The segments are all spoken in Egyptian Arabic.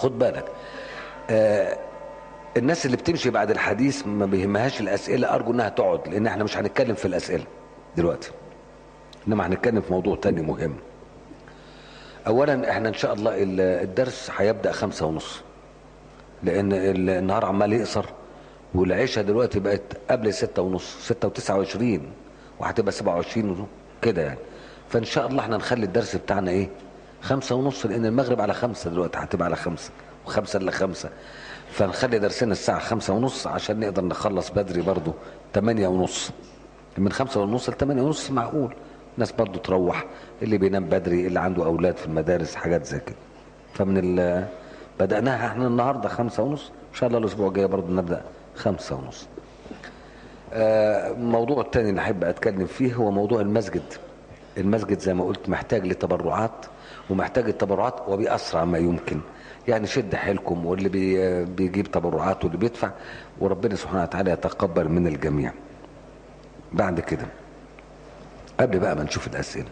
خد بالك آه الناس اللي بتمشي بعد الحديث ما بيهمهاش الاسئله ارجو انها تقعد لان احنا مش هنتكلم في الاسئله دلوقتي انما هنتكلم في موضوع تاني مهم اولا احنا ان شاء الله ال- الدرس هيبدا خمسة ونص لان ال- النهار عمال يقصر والعشاء دلوقتي بقت قبل ستة ونص ستة وتسعة وعشرين وهتبقى سبعة وعشرين كده يعني فان شاء الله احنا نخلي الدرس بتاعنا ايه خمسة ونص لان المغرب على خمسة دلوقتي هتبقى على خمسة وخمسة الا خمسة فنخلي درسنا الساعة خمسة ونص عشان نقدر نخلص بدري برضو تمانية ونص من خمسة ونص لتمانية ونص معقول الناس برضو تروح اللي بينام بدري اللي عنده أولاد في المدارس حاجات زي كده فمن ال بدأناها احنا النهاردة خمسة ونص إن شاء الله الأسبوع الجاي برضو نبدأ خمسة ونص آه، الموضوع الثاني اللي أحب أتكلم فيه هو موضوع المسجد المسجد زي ما قلت محتاج لتبرعات ومحتاج التبرعات وبأسرع ما يمكن يعني شد حيلكم واللي بي بيجيب تبرعات واللي بيدفع وربنا سبحانه وتعالى يتقبل من الجميع بعد كده قبل بقى ما نشوف الأسئلة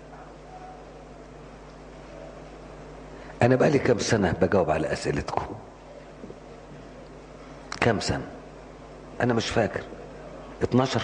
أنا بقالي كام سنة بجاوب على أسئلتكم كام سنة أنا مش فاكر 12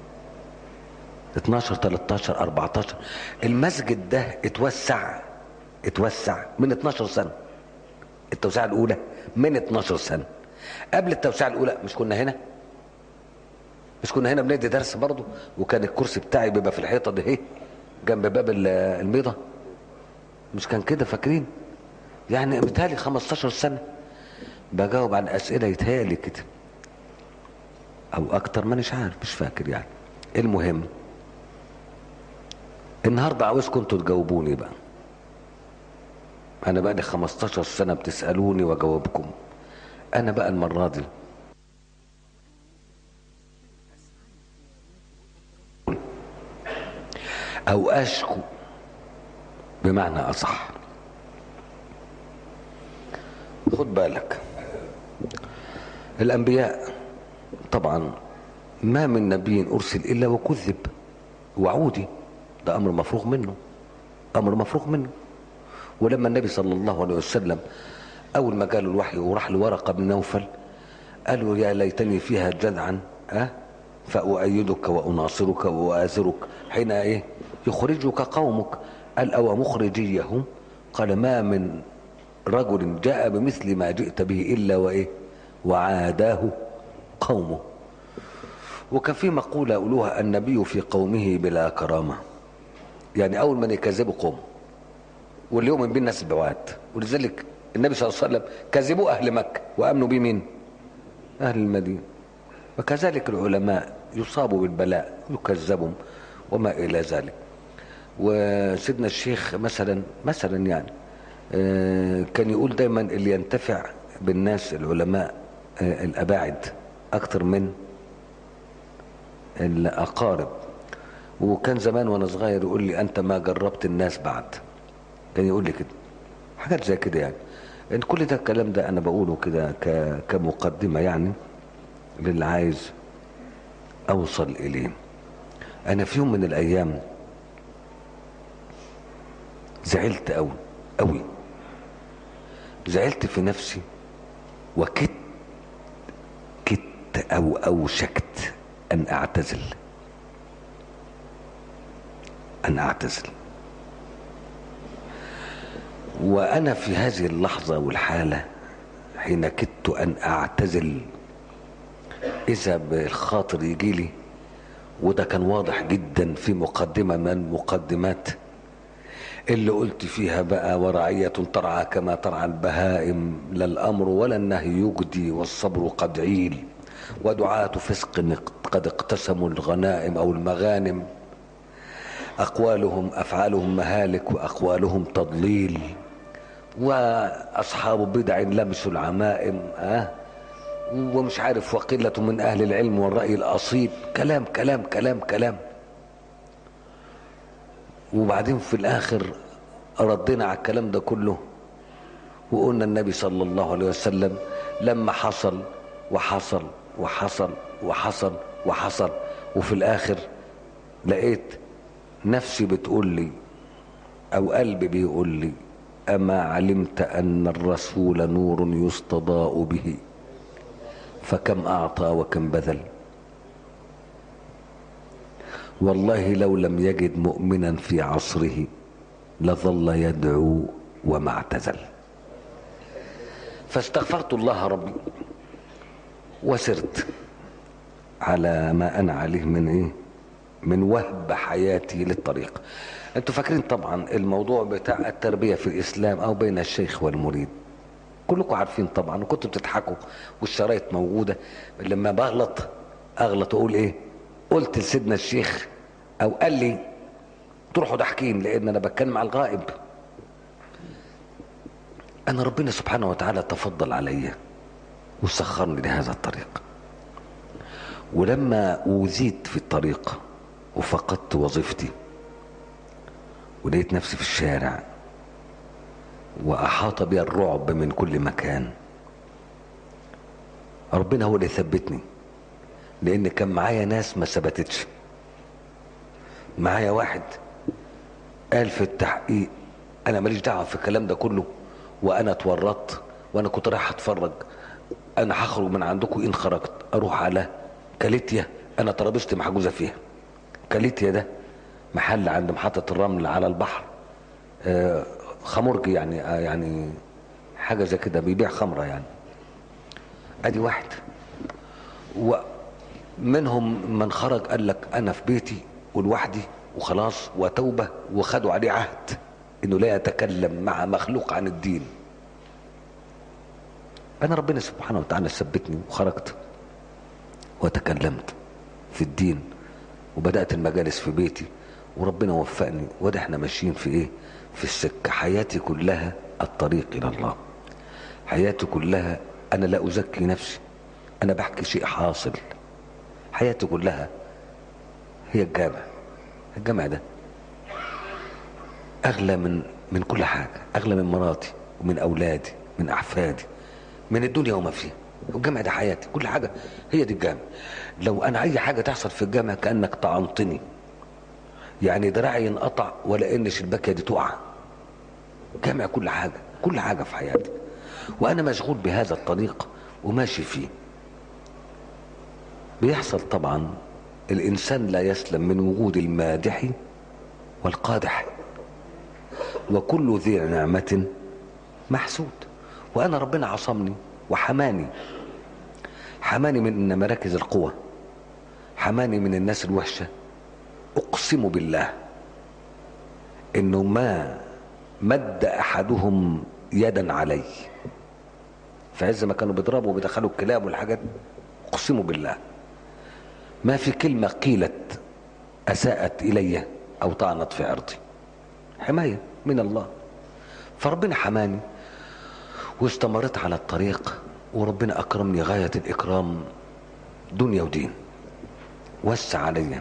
12 13 14 المسجد ده اتوسع اتوسع من 12 سنة التوسعة الأولى من 12 سنة قبل التوسعة الأولى مش كنا هنا مش كنا هنا بندي درس برضه وكان الكرسي بتاعي بيبقى في الحيطة ده اهي جنب باب ال- الميضة مش كان كده فاكرين يعني بيتهيألي 15 سنة بجاوب على أسئلة يتهيألي كده أو أكتر ما مش عارف مش فاكر يعني المهم النهارده عاوزكم انتوا تجاوبوني بقى انا بقى لي 15 سنه بتسالوني واجاوبكم انا بقى المره دي او اشكو بمعنى اصح خد بالك الانبياء طبعا ما من نبي ارسل الا وكذب وعودي ده امر مفروغ منه امر مفروغ منه ولما النبي صلى الله عليه وسلم اول ما جاله الوحي وراح لورقه بن نوفل قالوا يا ليتني فيها جدعا أه؟ فأؤيدك وأناصرك وأؤازرك حين إيه يخرجك قومك قال أو مخرجيهم قال ما من رجل جاء بمثل ما جئت به إلا وإيه وعاداه قومه وكان في مقولة يقولوها النبي في قومه بلا كرامة يعني أول من يكذبوا قوم واللي يؤمن به الناس بعاد ولذلك النبي صلى الله عليه وسلم كذبوا أهل مكة وأمنوا به مين أهل المدينة وكذلك العلماء يصابوا بالبلاء يكذبهم وما إلى ذلك وسيدنا الشيخ مثلا مثلا يعني آه، كان يقول دايما اللي ينتفع بالناس العلماء آه، الأباعد أكتر من الأقارب وكان زمان وانا صغير يقول لي انت ما جربت الناس بعد كان يقول لي كده حاجات زي كده يعني ان كل ده الكلام ده انا بقوله كده ك- كمقدمه يعني للي عايز اوصل اليه انا في يوم من الايام زعلت قوي قوي زعلت في نفسي وكدت كدت او اوشكت ان اعتزل أن أعتزل وأنا في هذه اللحظة والحالة حين كدت أن أعتزل إذا بالخاطر يجي لي وده كان واضح جدا في مقدمة من المقدمات اللي قلت فيها بقى ورعية ترعى كما ترعى البهائم لا الأمر ولا النهي يجدي والصبر قد عيل ودعاة فسق قد اقتسموا الغنائم أو المغانم أقوالهم أفعالهم مهالك وأقوالهم تضليل وأصحاب بدع لمسوا العمائم أه ومش عارف وقلة من أهل العلم والرأي الأصيل كلام كلام كلام كلام وبعدين في الآخر ردينا على الكلام ده كله وقلنا النبي صلى الله عليه وسلم لما حصل وحصل وحصل وحصل وحصل وفي الآخر لقيت نفسي بتقول لي او قلبي بيقول لي أما علمت أن الرسول نور يستضاء به فكم أعطى وكم بذل والله لو لم يجد مؤمنا في عصره لظل يدعو وما اعتزل فاستغفرت الله ربي وسرت على ما انا عليه من ايه من وهب حياتي للطريق انتوا فاكرين طبعا الموضوع بتاع التربيه في الاسلام او بين الشيخ والمريد كلكم عارفين طبعا وكنتوا بتضحكوا والشرايط موجوده لما بغلط اغلط اقول ايه قلت لسيدنا الشيخ او قال لي تروحوا ضاحكين لان انا بتكلم على الغائب انا ربنا سبحانه وتعالى تفضل عليا وسخرني لهذا الطريق ولما اوذيت في الطريق وفقدت وظيفتي ولقيت نفسي في الشارع واحاط بي الرعب من كل مكان ربنا هو اللي ثبتني لان كان معايا ناس ما ثبتتش معايا واحد قال في التحقيق انا ماليش دعوه في الكلام ده كله وانا اتورطت وانا كنت رايح اتفرج انا هخرج من عندكم ان خرجت اروح على كاليتيا انا ترابيزتي محجوزه فيها كاليتيا ده محل عند محطه الرمل على البحر آه خمرجي يعني آه يعني حاجه زي كده بيبيع خمره يعني ادي واحد ومنهم من خرج قال لك انا في بيتي ولوحدي وخلاص وتوبه وخدوا عليه عهد انه لا يتكلم مع مخلوق عن الدين انا ربنا سبحانه وتعالى ثبتني وخرجت وتكلمت في الدين وبدات المجالس في بيتي وربنا وفقني وده احنا ماشيين في ايه في السكه حياتي كلها الطريق الى الله حياتي كلها انا لا ازكي نفسي انا بحكي شيء حاصل حياتي كلها هي الجامع الجامع ده اغلى من من كل حاجه اغلى من مراتي ومن اولادي من احفادي من الدنيا وما فيها الجامع ده حياتي كل حاجه هي دي الجامع لو انا اي حاجه تحصل في الجامع كانك طعنتني يعني دراعي ينقطع ولا ان شباكه دي تقع جامع كل حاجه كل حاجه في حياتي وانا مشغول بهذا الطريق وماشي فيه بيحصل طبعا الانسان لا يسلم من وجود المادح والقادح وكل ذي نعمة محسود وأنا ربنا عصمني وحماني حماني من مراكز القوة حماني من الناس الوحشة أقسم بالله إنه ما مد أحدهم يدا علي في عز ما كانوا بيضربوا وبيدخلوا الكلاب والحاجات أقسم بالله ما في كلمة قيلت أساءت إلي أو طعنت في عرضي حماية من الله فربنا حماني واستمرت على الطريق وربنا أكرمني غاية الإكرام دنيا ودين وسع عليا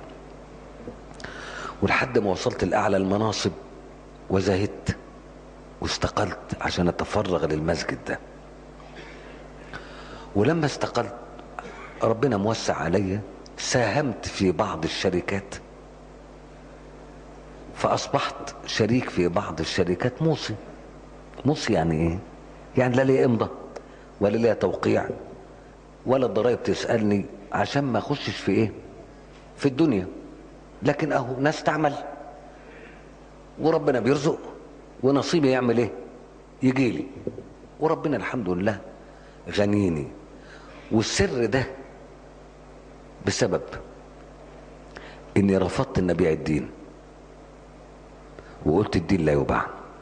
ولحد ما وصلت لأعلى المناصب وزهدت واستقلت عشان أتفرغ للمسجد ده ولما استقلت ربنا موسع عليا ساهمت في بعض الشركات فاصبحت شريك في بعض الشركات موصي موصي يعني ايه يعني لا لي امضى ولا لي توقيع ولا الضرايب تسالني عشان ما اخشش في ايه في الدنيا لكن اهو ناس تعمل وربنا بيرزق ونصيبي يعمل ايه يجي لي وربنا الحمد لله غنيني والسر ده بسبب اني رفضت ان ابيع الدين وقلت الدين لا يباع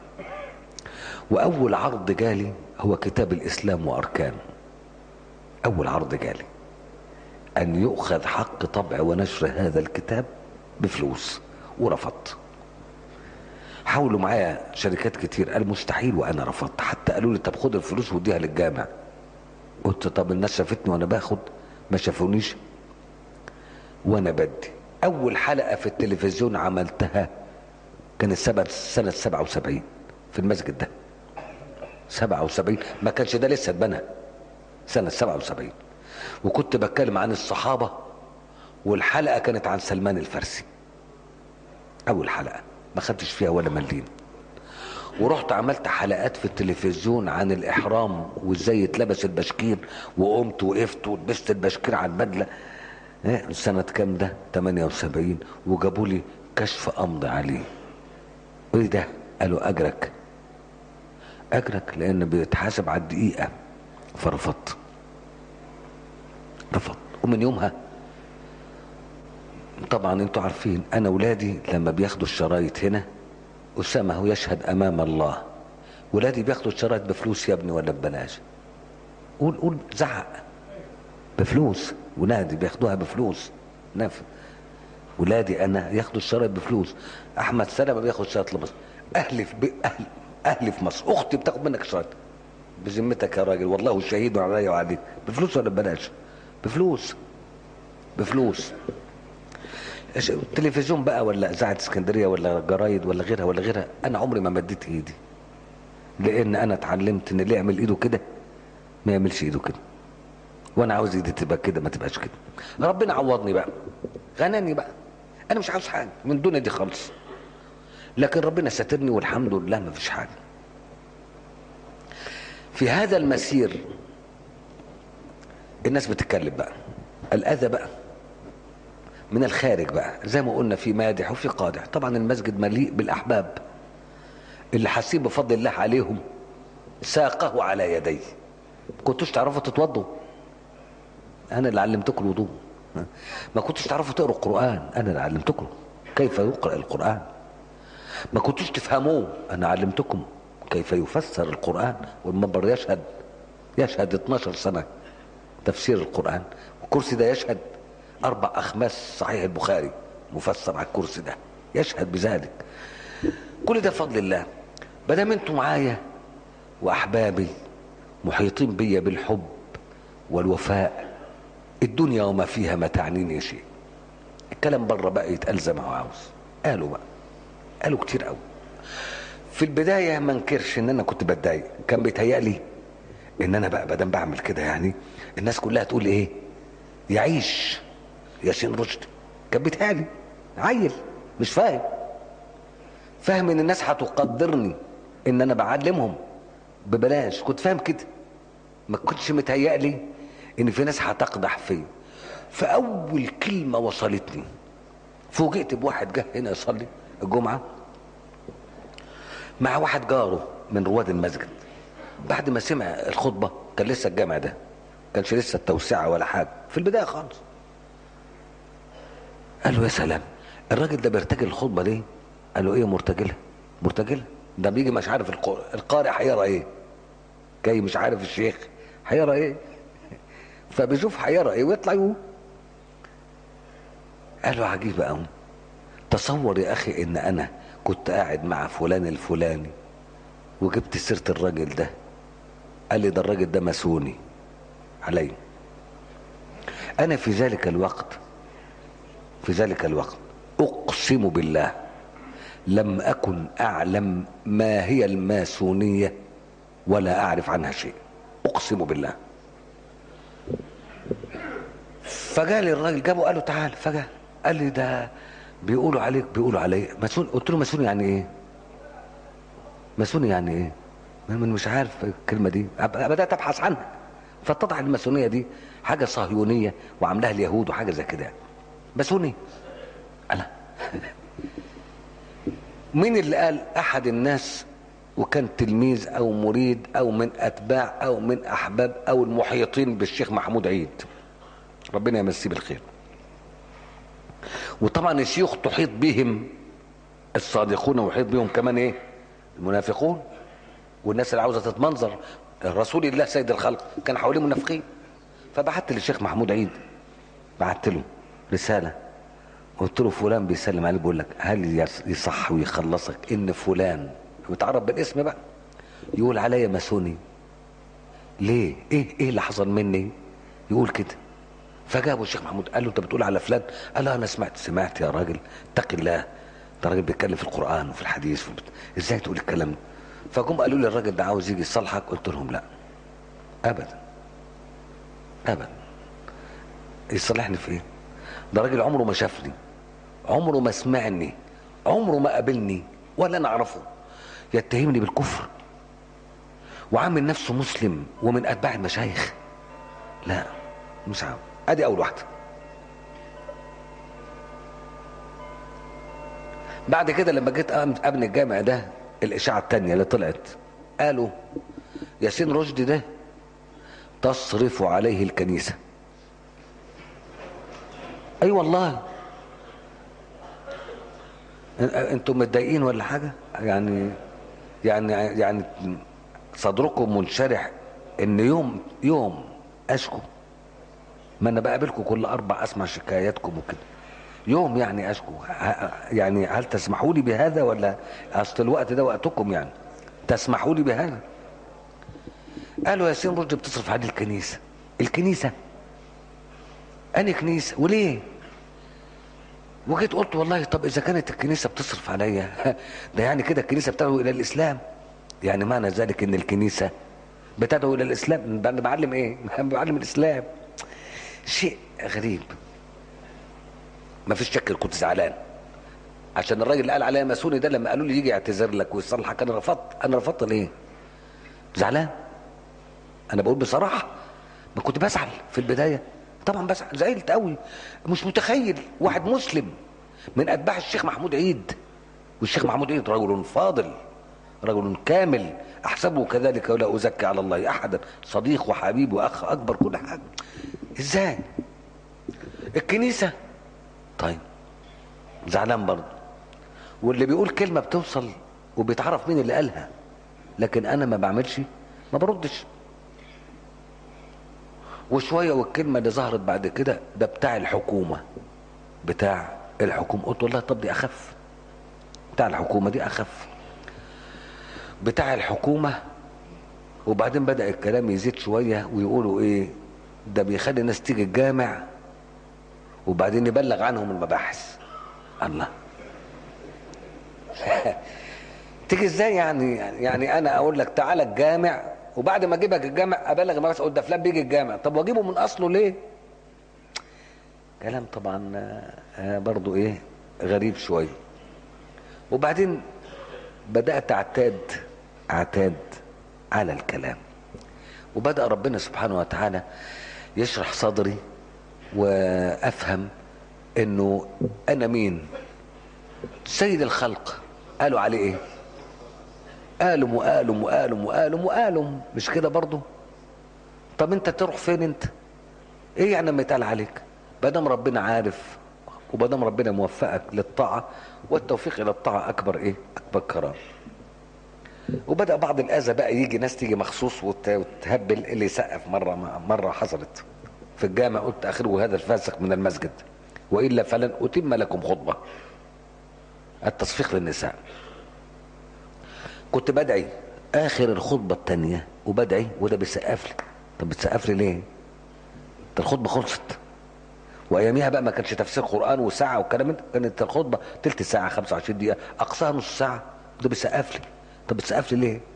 واول عرض جالي هو كتاب الاسلام واركانه اول عرض جالي ان يؤخذ حق طبع ونشر هذا الكتاب بفلوس ورفضت حاولوا معايا شركات كتير قال مستحيل وانا رفضت حتى قالوا لي طب خد الفلوس وديها للجامع قلت طب الناس شافتني وانا باخد ما شافونيش وانا بدي اول حلقه في التلفزيون عملتها كانت سنه سنه 77 في المسجد ده 77 ما كانش ده لسه اتبنى سنه 77 وكنت بتكلم عن الصحابه والحلقه كانت عن سلمان الفارسي اول حلقه ما خدتش فيها ولا مليم ورحت عملت حلقات في التلفزيون عن الاحرام وازاي يتلبس البشكير وقمت وقفت ولبست البشكير على البدله إيه، سنة كام ده 78 وجابوا لي كشف امضي عليه ايه ده قالوا اجرك اجرك لان بيتحاسب على الدقيقة فرفضت رفض ومن يومها طبعا انتوا عارفين انا ولادي لما بياخدوا الشرايط هنا اسامه هو يشهد امام الله ولادي بياخدوا الشرايط بفلوس يا ابني ولا ببلاش قول قول زعق بفلوس ولادي بياخدوها بفلوس نف ولادي انا ياخدوا الشرايط بفلوس احمد سلمة بياخد شرايط لمصر اهلي في بي... اهل اهلي في مصر اختي بتاخد منك شرايط بذمتك يا راجل والله شهيد عليا وعليك بفلوس ولا ببلاش بفلوس بفلوس إيش- التلفزيون بقى ولا اذاعه اسكندريه ولا جرايد ولا غيرها ولا غيرها انا عمري ما مديت ايدي لان انا اتعلمت ان اللي يعمل ايده كده ما يعملش ايده كده وانا عاوز ايدي تبقى كده ما تبقاش كده ربنا عوضني بقى غناني بقى انا مش عاوز حاجه من الدنيا دي خالص لكن ربنا سترني والحمد لله ما فيش حاجه في هذا المسير الناس بتتكلم بقى الاذى بقى من الخارج بقى زي ما قلنا في مادح وفي قادح طبعا المسجد مليء بالاحباب اللي حاسين بفضل الله عليهم ساقه على يدي كنتوش تعرفوا تتوضوا انا اللي علمتكم الوضوء ما كنتوش تعرفوا تقروا القران انا اللي علمتكم كيف يقرا القران ما كنتوش تفهموه انا علمتكم كيف يفسر القران والمنبر يشهد يشهد 12 سنه تفسير القران والكرسي ده يشهد اربع اخماس صحيح البخاري مفسر على الكرسي ده يشهد بذلك كل ده فضل الله بدام انتوا معايا واحبابي محيطين بيا بالحب والوفاء الدنيا وما فيها ما تعنيني شيء الكلام بره بقى يتقال زي ما هو عاوز قالوا بقى قالوا كتير قوي في البدايه ما انكرش ان انا كنت بتضايق كان بيتهيألي ان انا بقى بدل بعمل كده يعني الناس كلها تقول ايه يعيش ياسين رشدي كان بيتهيألي عيل مش فاهم فاهم ان الناس هتقدرني ان انا بعلمهم ببلاش كنت فاهم كده ما كنتش متهيألي ان في ناس هتقدح فيا فاول كلمه وصلتني فوجئت بواحد جه هنا يصلي الجمعه مع واحد جاره من رواد المسجد بعد ما سمع الخطبه كان لسه الجامع ده كانش لسه التوسعه ولا حاجه في البدايه خالص قال له يا سلام الراجل ده بيرتجل الخطبه ليه قال له ايه مرتجله مرتجله ده بيجي مش عارف الق- القارئ هيقرا ايه جاي مش عارف الشيخ هيقرا ايه فبيشوف هيقرا ايه ويطلع يقول قال له عجيب قوي تصور يا اخي ان انا كنت قاعد مع فلان الفلاني وجبت سيره الراجل ده قال لي ده الراجل ده ماسوني علي انا في ذلك الوقت في ذلك الوقت اقسم بالله لم اكن اعلم ما هي الماسونيه ولا اعرف عنها شيء اقسم بالله فجالي الراجل جابه قال له تعال فجاه قال لي ده بيقولوا عليك بيقولوا علي ماسون قلت له ماسوني يعني ايه ماسوني يعني ايه ما- من مش عارف الكلمه دي أب- بدات ابحث عنها فاتضح الماسونيه دي حاجه صهيونيه وعاملاها اليهود وحاجه زي كده يعني. ماسوني انا مين اللي قال احد الناس وكان تلميذ او مريد او من اتباع او من احباب او المحيطين بالشيخ محمود عيد ربنا يمسيه بالخير وطبعا الشيوخ تحيط بهم الصادقون ويحيط بهم كمان ايه المنافقون والناس اللي عاوزه تتمنظر رسول الله سيد الخلق كان حواليه منافقين فبعت للشيخ محمود عيد بعت له رساله قلت له فلان بيسلم عليه بيقول لك هل يص- يصح ويخلصك ان فلان متعرف بالاسم بقى يقول عليا ماسوني ليه ايه ايه اللي حصل مني يقول كده فجابوا الشيخ محمود قال له انت بتقول على فلان قال له انا سمعت سمعت يا راجل اتق الله ده راجل بيتكلم في القران وفي الحديث وفي ازاي تقول الكلام ده فجم قالوا لي الراجل ده عاوز يجي يصالحك قلت لهم لا ابدا ابدا يصالحني في ايه ده راجل عمره ما شافني عمره ما سمعني عمره ما قابلني ولا انا اعرفه يتهمني بالكفر وعامل نفسه مسلم ومن اتباع المشايخ لا مش عاوز ادي اول واحده بعد كده لما جيت ابني الجامع ده الاشاعه التانية اللي طلعت قالوا ياسين رشدي ده تصرف عليه الكنيسه اي أيوة والله انتم متضايقين ولا حاجه يعني يعني يعني صدركم منشرح ان يوم يوم اشكو ما انا بقابلكم كل اربع اسمع شكاياتكم وكده يوم يعني اشكو يعني هل تسمحوا لي بهذا ولا اصل الوقت ده وقتكم يعني تسمحوا لي بهذا قالوا ياسين رشدي بتصرف عليه الكنيسه الكنيسه اني كنيسه وليه وجيت قلت والله طب اذا كانت الكنيسه بتصرف عليا ده يعني كده الكنيسه بتدعو الى الاسلام يعني معنى ذلك ان الكنيسه بتدعو الى الاسلام ده بعلم ايه بعلم الاسلام شيء غريب ما فيش شك كنت زعلان عشان الراجل اللي قال عليا ماسوني ده لما قالوا لي يجي يعتذر لك ويصلحك انا رفضت انا رفضت ليه زعلان انا بقول بصراحه ما كنت بزعل في البدايه طبعا بزعل زعلت قوي مش متخيل واحد مسلم من اتباع الشيخ محمود عيد والشيخ محمود عيد رجل فاضل رجل كامل احسبه كذلك ولا ازكي على الله احدا صديق وحبيب واخ اكبر كل حاجه ازاي الكنيسه طيب زعلان برضه واللي بيقول كلمه بتوصل وبيتعرف مين اللي قالها لكن انا ما بعملش ما بردش وشويه والكلمه اللي ظهرت بعد كده ده بتاع الحكومه بتاع الحكومه قلت والله طب دي اخف بتاع الحكومه دي اخف بتاع الحكومه وبعدين بدا الكلام يزيد شويه ويقولوا ايه ده بيخلي الناس تيجي الجامع وبعدين يبلغ عنهم المباحث الله تيجي ازاي يعني يعني انا اقول لك تعالى الجامع وبعد ما اجيبك الجامع ابلغ المباحث اقول ده فلان بيجي الجامع طب واجيبه من اصله ليه كلام طبعا آه برضو ايه غريب شويه وبعدين بدات اعتاد اعتاد على الكلام وبدا ربنا سبحانه وتعالى يشرح صدري وافهم انه انا مين سيد الخلق قالوا عليه ايه قالوا وقالوا وقالوا وقالوا وقالوا مش كده برضه طب انت تروح فين انت ايه يعني لما يتقال عليك دام ربنا عارف وبدام ربنا موفقك للطاعه والتوفيق الى الطاعه اكبر ايه اكبر كرام وبدا بعض الاذى بقى يجي ناس تيجي مخصوص وتهبل اللي يسقف مره مره حصلت في الجامع قلت اخره هذا الفاسق من المسجد والا فلن اتم لكم خطبه التصفيق للنساء كنت بدعي اخر الخطبه الثانيه وبدعي وده بيسقف لي طب بتسقف لي ليه؟ ده الخطبه خلصت واياميها بقى ما كانش تفسير قران وساعه والكلام ده كانت الخطبه تلت ساعه 25 دقيقه اقصاها نص ساعه ده بيسقف لي طب بتسقف لي ليه؟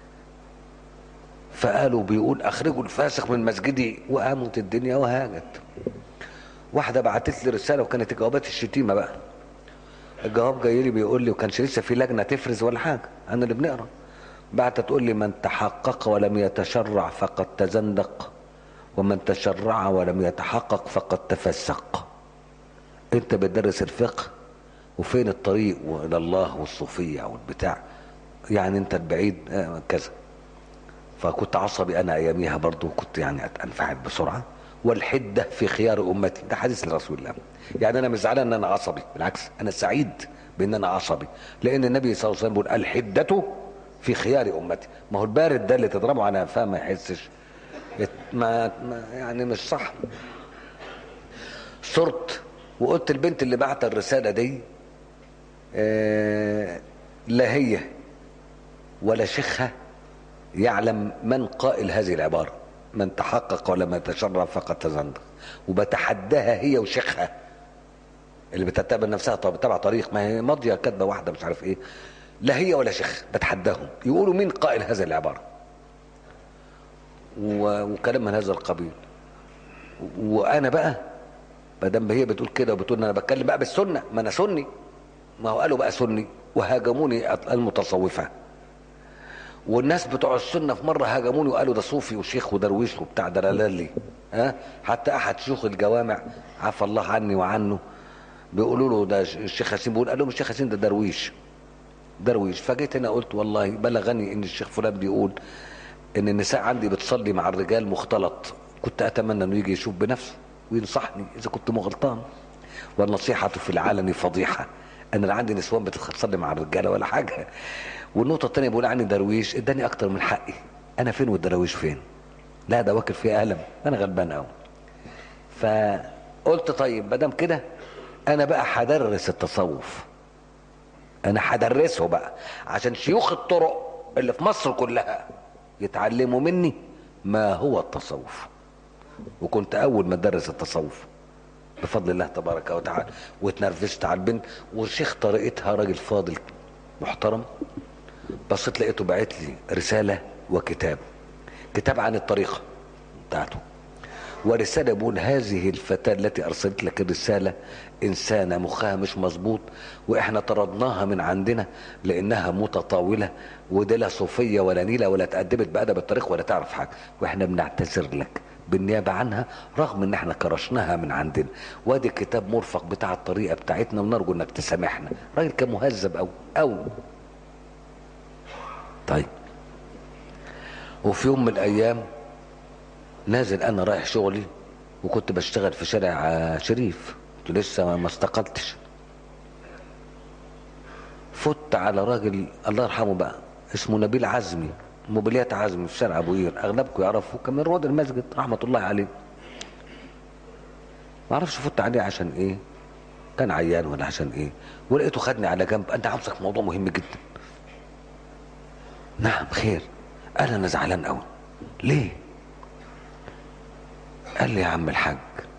فقالوا بيقول اخرجوا الفاسق من مسجدي وقامت الدنيا وهاجت واحده بعتت لي رساله وكانت جوابات الشتيمه بقى الجواب جاي لي بيقول لي وكانش لسه في لجنه تفرز ولا حاجه انا اللي بنقرا بعت تقول لي من تحقق ولم يتشرع فقد تزندق ومن تشرع ولم يتحقق فقد تفسق انت بتدرس الفقه وفين الطريق الى الله والصوفيه والبتاع يعني انت البعيد كذا فكنت عصبي انا اياميها برضو كنت يعني انفعل بسرعه والحده في خيار امتي ده حديث لرسول الله يعني انا مش زعلان ان انا عصبي بالعكس انا سعيد بان انا عصبي لان النبي صلى الله عليه وسلم بيقول الحده في خيار امتي ما هو البارد ده اللي تضربه على قفاه ما يحسش ما, ما يعني مش صح صرت وقلت البنت اللي بعت الرساله دي آه لا هي ولا شيخها يعلم من قائل هذه العباره من تحقق ولم يتشرف فقد تزندق وبتحداها هي وشيخها اللي بتعتبر نفسها طب تبع طريق ما هي ماضيه كاتبه واحده مش عارف ايه لا هي ولا شيخ بتحداهم يقولوا مين قائل هذه العباره وكلام من هذا القبيل وانا بقى ما دام هي بتقول كده وبتقول ان انا بتكلم بقى بالسنه ما انا سني ما هو قالوا بقى سني وهاجموني المتصوفه والناس بتوع السنه في مره هاجموني وقالوا ده صوفي وشيخ ودرويش وبتاع دلالي ها حتى احد شيوخ الجوامع عفى الله عني وعنه بيقولوا له ده الشيخ ياسين بيقول قال لهم الشيخ ياسين ده درويش درويش فجيت هنا قلت والله بلغني ان الشيخ فلان بيقول ان النساء عندي بتصلي مع الرجال مختلط كنت اتمنى انه يجي يشوف بنفسه وينصحني اذا كنت مغلطان والنصيحه في العلن فضيحه انا لا عندي نسوان بتصلي مع الرجاله ولا حاجه والنقطه الثانيه بيقول عني درويش اداني اكتر من حقي انا فين والدراويش فين لا ده واكل فيها الم انا غلبان قوي فقلت طيب ما دام كده انا بقى هدرس التصوف انا هدرسه بقى عشان شيوخ الطرق اللي في مصر كلها يتعلموا مني ما هو التصوف وكنت اول ما ادرس التصوف بفضل الله تبارك وتعالى واتنرفزت على البنت والشيخ طريقتها راجل فاضل محترم بصيت لقيته باعت لي رساله وكتاب كتاب عن الطريقه بتاعته ورسالة بيقول هذه الفتاة التي أرسلت لك الرسالة إنسانة مخها مش مظبوط وإحنا طردناها من عندنا لأنها متطاولة وده لا صوفية ولا نيلة ولا تأدبت بأدب الطريق ولا تعرف حاجة وإحنا بنعتذر لك بالنيابة عنها رغم إن إحنا كرشناها من عندنا وادي كتاب مرفق بتاع الطريقة بتاعتنا ونرجو إنك تسامحنا راجل كان مهذب أو أو طيب وفي يوم من الأيام نازل انا رايح شغلي وكنت بشتغل في شارع شريف كنت لسه ما استقلتش فت على راجل الله يرحمه بقى اسمه نبيل عزمي موبيليات عزمي في شارع ابو قير اغلبكم يعرفوه كان من رواد المسجد رحمه الله عليه ما اعرفش فت عليه عشان ايه كان عيان ولا عشان ايه ولقيته خدني على جنب انت عاوزك موضوع مهم جدا نعم خير قال انا زعلان قوي ليه قال لي يا عم الحاج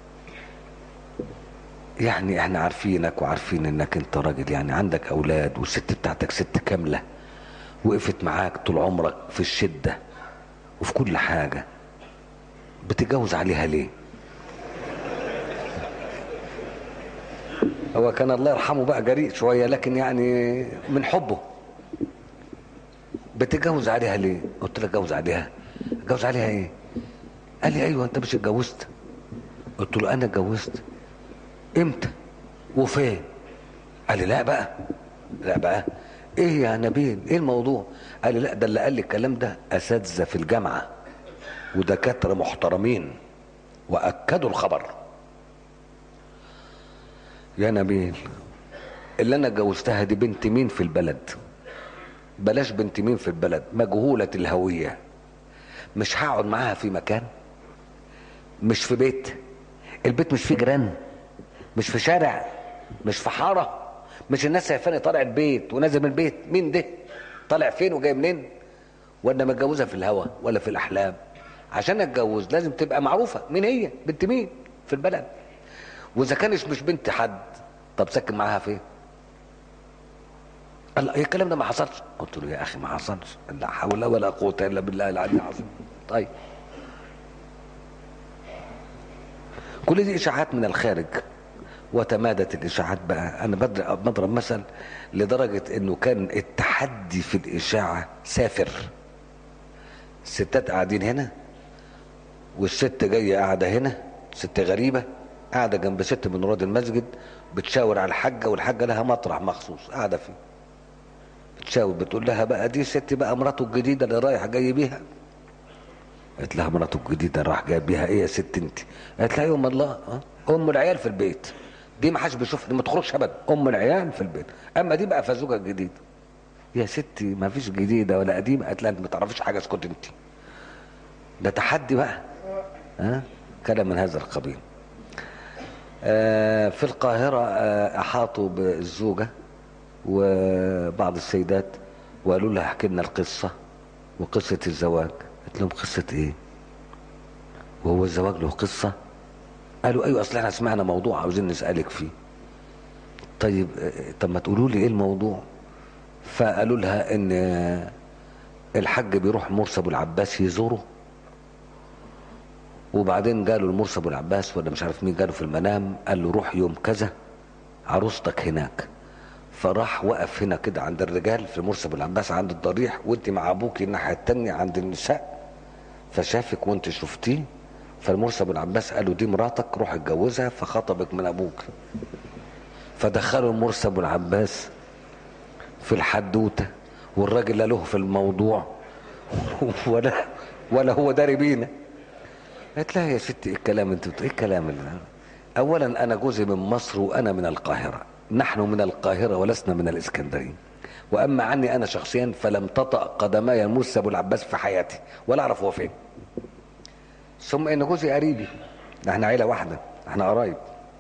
يعني احنا عارفينك وعارفين انك انت راجل يعني عندك اولاد والست بتاعتك ست كامله وقفت معاك طول عمرك في الشده وفي كل حاجه بتتجوز عليها ليه هو كان الله يرحمه بقى جريء شويه لكن يعني من حبه بتتجوز عليها ليه قلت له اتجوز عليها اتجوز عليها ايه قال لي ايوه انت مش اتجوزت قلت له انا اتجوزت امتى وفين قال لي لا بقى لا بقى ايه يا نبيل ايه الموضوع قال لي لا ده اللي قال لي الكلام ده اساتذه في الجامعه ودكاتره محترمين واكدوا الخبر يا نبيل اللي انا اتجوزتها دي بنت مين في البلد بلاش بنت مين في البلد مجهوله الهويه مش هقعد معاها في مكان مش في بيت البيت مش فيه جيران مش في شارع مش في حاره مش الناس شايفاني طالع البيت ونازل من البيت مين ده طالع فين وجاي منين ولا متجوزه في الهوا ولا في الاحلام عشان اتجوز لازم تبقى معروفه مين هي بنت مين في البلد واذا كانت مش بنت حد طب سكن معاها فين قال ايه الكلام ده ما حصلش قلت له يا اخي ما حصلش لا حول ولا قوه الا بالله العلي العظيم طيب كل دي اشاعات من الخارج وتمادت الاشاعات بقى انا بضرب مثل لدرجه انه كان التحدي في الاشاعه سافر الستات قاعدين هنا والست جايه قاعده هنا ست غريبه قاعده جنب ست من رواد المسجد بتشاور على الحاجه والحاجه لها مطرح مخصوص قاعده فيه بتشاور بتقول لها بقى دي ست بقى مراته الجديده اللي رايح جاي بيها قالت لها مراته الجديده راح جاي بيها ايه يا ست انت قالت لها يوم الله أه؟ ام العيال في البيت دي ما حدش بيشوف دي ما تخرجش ابدا ام العيال في البيت اما دي بقى فزوجه جديد يا ستي ما فيش جديده ولا قديمه قالت لها انت ما تعرفيش حاجه اسكت انت ده تحدي بقى ها أه؟ كلام من هذا القبيل آه في القاهره آه احاطوا بالزوجه وبعض السيدات وقالوا لها احكي لنا القصه وقصه الزواج قلت لهم قصه ايه وهو الزواج له قصه قالوا ايوه اصل احنا سمعنا موضوع عاوزين نسالك فيه طيب طب ما تقولوا لي ايه الموضوع فقالوا لها ان الحج بيروح مرسى ابو العباس يزوره وبعدين قالوا المرسى ابو العباس ولا مش عارف مين قالوا في المنام قال له روح يوم كذا عروستك هناك فراح وقف هنا كده عند الرجال في مرسى ابو العباس عند الضريح وانت مع ابوكي الناحيه التانية عند النساء فشافك وانت شفتيه فالمرسى ابو العباس قالوا دي مراتك روح اتجوزها فخطبك من ابوك فدخلوا المرسى ابو العباس في الحدوته والراجل لا له في الموضوع ولا ولا هو داري بينا قالت لها يا ستي ايه الكلام انت بتقول ايه الكلام اللي اولا انا جوزي من مصر وانا من القاهره نحن من القاهره ولسنا من الاسكندريه واما عني انا شخصيا فلم تطأ قدماي المرسى ابو العباس في حياتي ولا اعرف هو فين ثم ان جوزي قريبي احنا عيله واحده احنا قرايب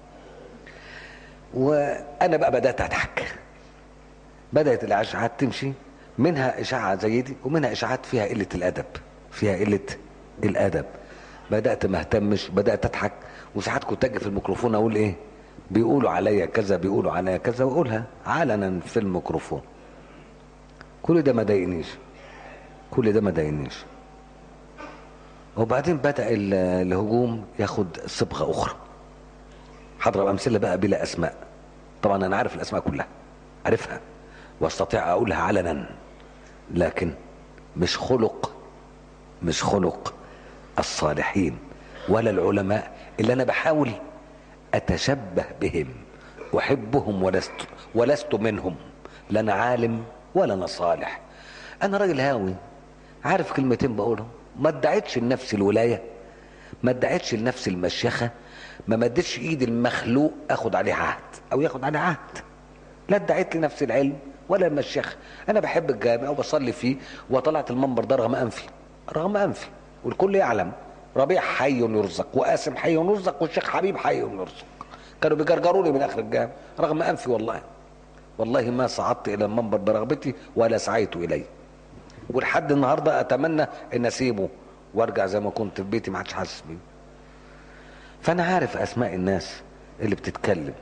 وانا بقى بدات اضحك بدات الاشاعات تمشي منها اشاعه زي دي ومنها اشاعات فيها قله الادب فيها قله الادب بدات ما اهتمش بدات اضحك وساعات كنت اجي في الميكروفون اقول ايه بيقولوا عليا كذا بيقولوا عليا كذا واقولها علنا في الميكروفون كل ده ما ضايقنيش كل ده ما ضايقنيش وبعدين بدا ال- الهجوم ياخد صبغه اخرى هضرب امثله بقى بلا اسماء طبعا انا عارف الاسماء كلها عارفها واستطيع اقولها علنا لكن مش خلق مش خلق الصالحين ولا العلماء اللي انا بحاول اتشبه بهم احبهم ولست ولست منهم لا انا عالم ولا انا صالح انا راجل هاوي عارف كلمتين بقولهم ما ادعيتش لنفسي الولايه ما ادعيتش لنفسي المشيخه ما مدتش ايد المخلوق اخد عليه عهد او ياخد عليه عهد لا ادعيت لنفسي العلم ولا المشيخه انا بحب الجامع وبصلي فيه وطلعت المنبر ده رغم انفي رغم انفي والكل يعلم ربيع حي يرزق وقاسم حي يرزق والشيخ حبيب حي يرزق كانوا بيجرجروني من اخر الجامع رغم انفي والله والله ما صعدت الى المنبر برغبتي ولا سعيت اليه ولحد النهارده اتمنى ان اسيبه وارجع زي ما كنت في بيتي ما حدش حاسس بيه فانا عارف اسماء الناس اللي بتتكلم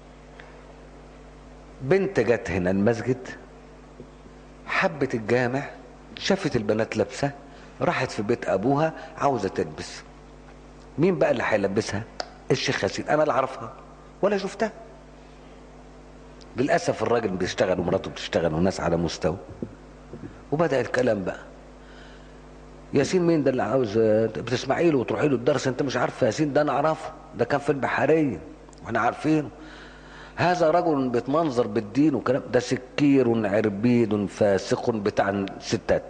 بنت جت هنا المسجد حبت الجامع شافت البنات لابسه راحت في بيت ابوها عاوزه تلبس مين بقى اللي هيلبسها الشيخ ياسين انا اللي اعرفها ولا شفتها للاسف الراجل بيشتغل ومراته بتشتغل وناس على مستوى وبدا الكلام بقى ياسين مين ده اللي عاوز بتسمعي له وتروحي له الدرس انت مش عارف ياسين ده انا اعرفه ده كان في البحريه واحنا عارفينه هذا رجل بيتمنظر بالدين وكلام ده سكير عربيد فاسق بتاع الستات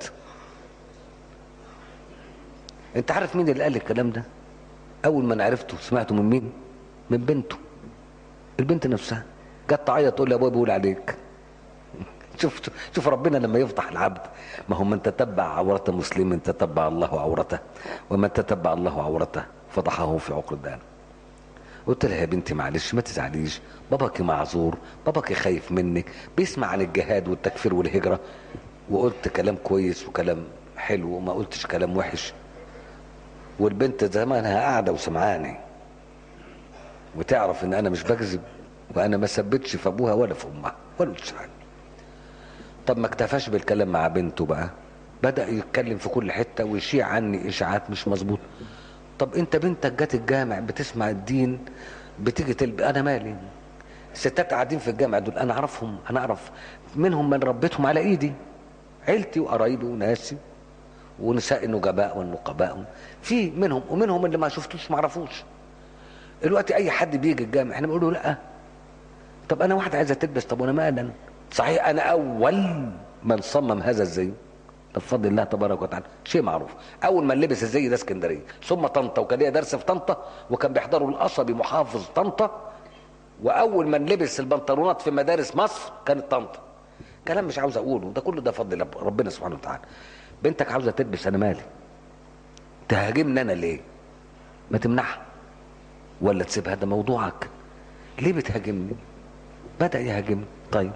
انت عارف مين اللي قال الكلام ده اول ما انا عرفته سمعته من مين من بنته البنت نفسها جت تعيط تقول لي ابويا بيقول عليك شوف شوف ربنا لما يفضح العبد ما هو من تتبع عورة مسلم تتبع الله عورته ومن تتبع الله عورته فضحه في عقر الدار قلت لها يا بنتي معلش ما تزعليش باباكي معذور باباكي خايف منك بيسمع عن الجهاد والتكفير والهجرة وقلت كلام كويس وكلام حلو وما قلتش كلام وحش والبنت زمانها قاعدة وسمعاني وتعرف ان انا مش بكذب وانا ما ثبتش في ابوها ولا في امها ولا قلتش حاجه طب ما اكتفاش بالكلام مع بنته بقى بدا يتكلم في كل حته ويشيع عني اشاعات مش مظبوطه طب انت بنتك جت الجامع بتسمع الدين بتيجي تلب انا مالي الستات قاعدين في الجامع دول انا اعرفهم انا اعرف منهم من ربيتهم على ايدي عيلتي وقرايبي وناسي ونساء النجباء والنقباء في منهم ومنهم اللي ما شفتوش ما اعرفوش دلوقتي اي حد بيجي الجامع احنا بنقول له لا طب انا واحده عايزه تلبس طب وانا مالا صحيح انا اول من صمم هذا الزي بفضل الله تبارك وتعالى شيء معروف اول من لبس الزي ده اسكندريه ثم طنطا وكان ليا درس في طنطا وكان بيحضروا القصبي محافظ طنطا واول من لبس البنطلونات في مدارس مصر كانت طنطا كلام مش عاوز اقوله ده كله ده فضل ربنا سبحانه وتعالى بنتك عاوزه تلبس انا مالي تهاجمني انا ليه ما تمنعها ولا تسيبها ده موضوعك ليه بتهاجمني بدا يهاجمني طيب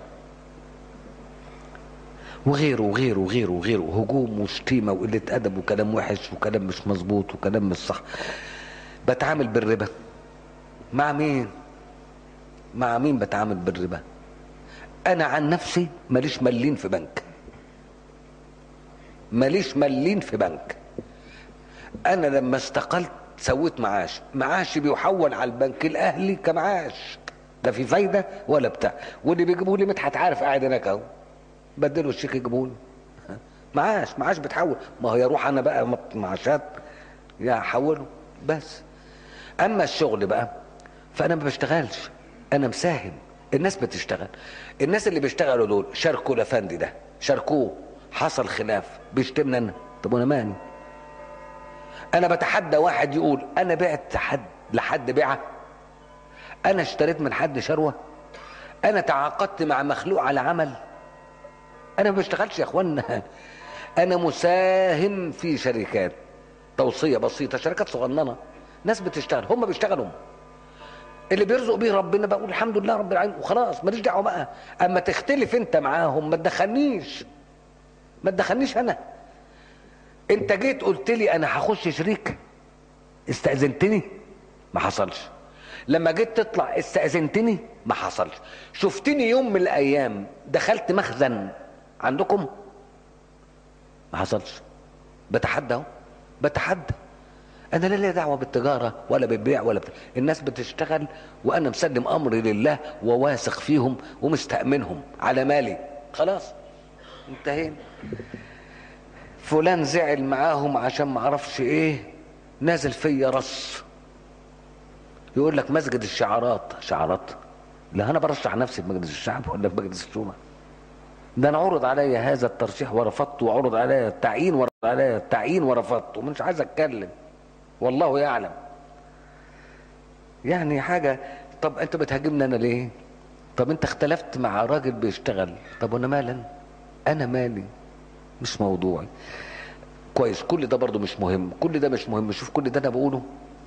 وغيره وغيره وغيره وغيره هجوم وشتيمة وقلة أدب وكلام وحش وكلام مش مظبوط وكلام مش صح بتعامل بالربا مع مين مع مين بتعامل بالربا أنا عن نفسي ماليش ملين في بنك ماليش ملين في بنك أنا لما استقلت سويت معاش معاشي بيحول على البنك الأهلي كمعاش لا في فايده ولا بتاع واللي بيجيبوا لي مدحت عارف قاعد هناك اهو بدلوا الشيك يجيبوا لي معاش معاش بتحول ما هو يروح انا بقى معاشات يا احوله بس اما الشغل بقى فانا ما بشتغلش انا مساهم الناس بتشتغل الناس اللي بيشتغلوا دول شاركوا الافندي ده شاركوه حصل خلاف بيشتمني انا طب وانا مالي انا بتحدى واحد يقول انا بعت حد لحد بيعه انا اشتريت من حد شروه انا تعاقدت مع مخلوق على عمل انا ما بشتغلش يا اخوانا انا مساهم في شركات توصيه بسيطه شركات صغننه ناس بتشتغل هم بيشتغلوا اللي بيرزق بيه ربنا بقول الحمد لله رب العالمين وخلاص ماليش دعوه بقى اما تختلف انت معاهم ما تدخلنيش ما تدخلنيش انا انت جيت قلت لي انا هخش شريك استاذنتني ما حصلش لما جيت تطلع استاذنتني ما حصلش شفتني يوم من الايام دخلت مخزن عندكم ما حصلش بتحدى اهو بتحدى انا لا لي دعوه بالتجاره ولا بالبيع ولا بتاع. الناس بتشتغل وانا مسلم امري لله وواثق فيهم ومستامنهم على مالي خلاص انتهينا فلان زعل معاهم عشان ما اعرفش ايه نازل فيا رص يقول لك مسجد الشعارات شعارات لا انا برشح نفسي في مجلس الشعب ولا في مجلس الشورى ده انا عرض عليا هذا الترشيح ورفضت وعرض عليا التعيين ورفض عليا التعيين ورفضت ومش عايز اتكلم والله يعلم يعني حاجة طب انت بتهاجمني انا ليه طب انت اختلفت مع راجل بيشتغل طب وانا مالا انا مالي مش موضوعي كويس كل ده برضو مش مهم كل ده مش مهم شوف كل ده انا بقوله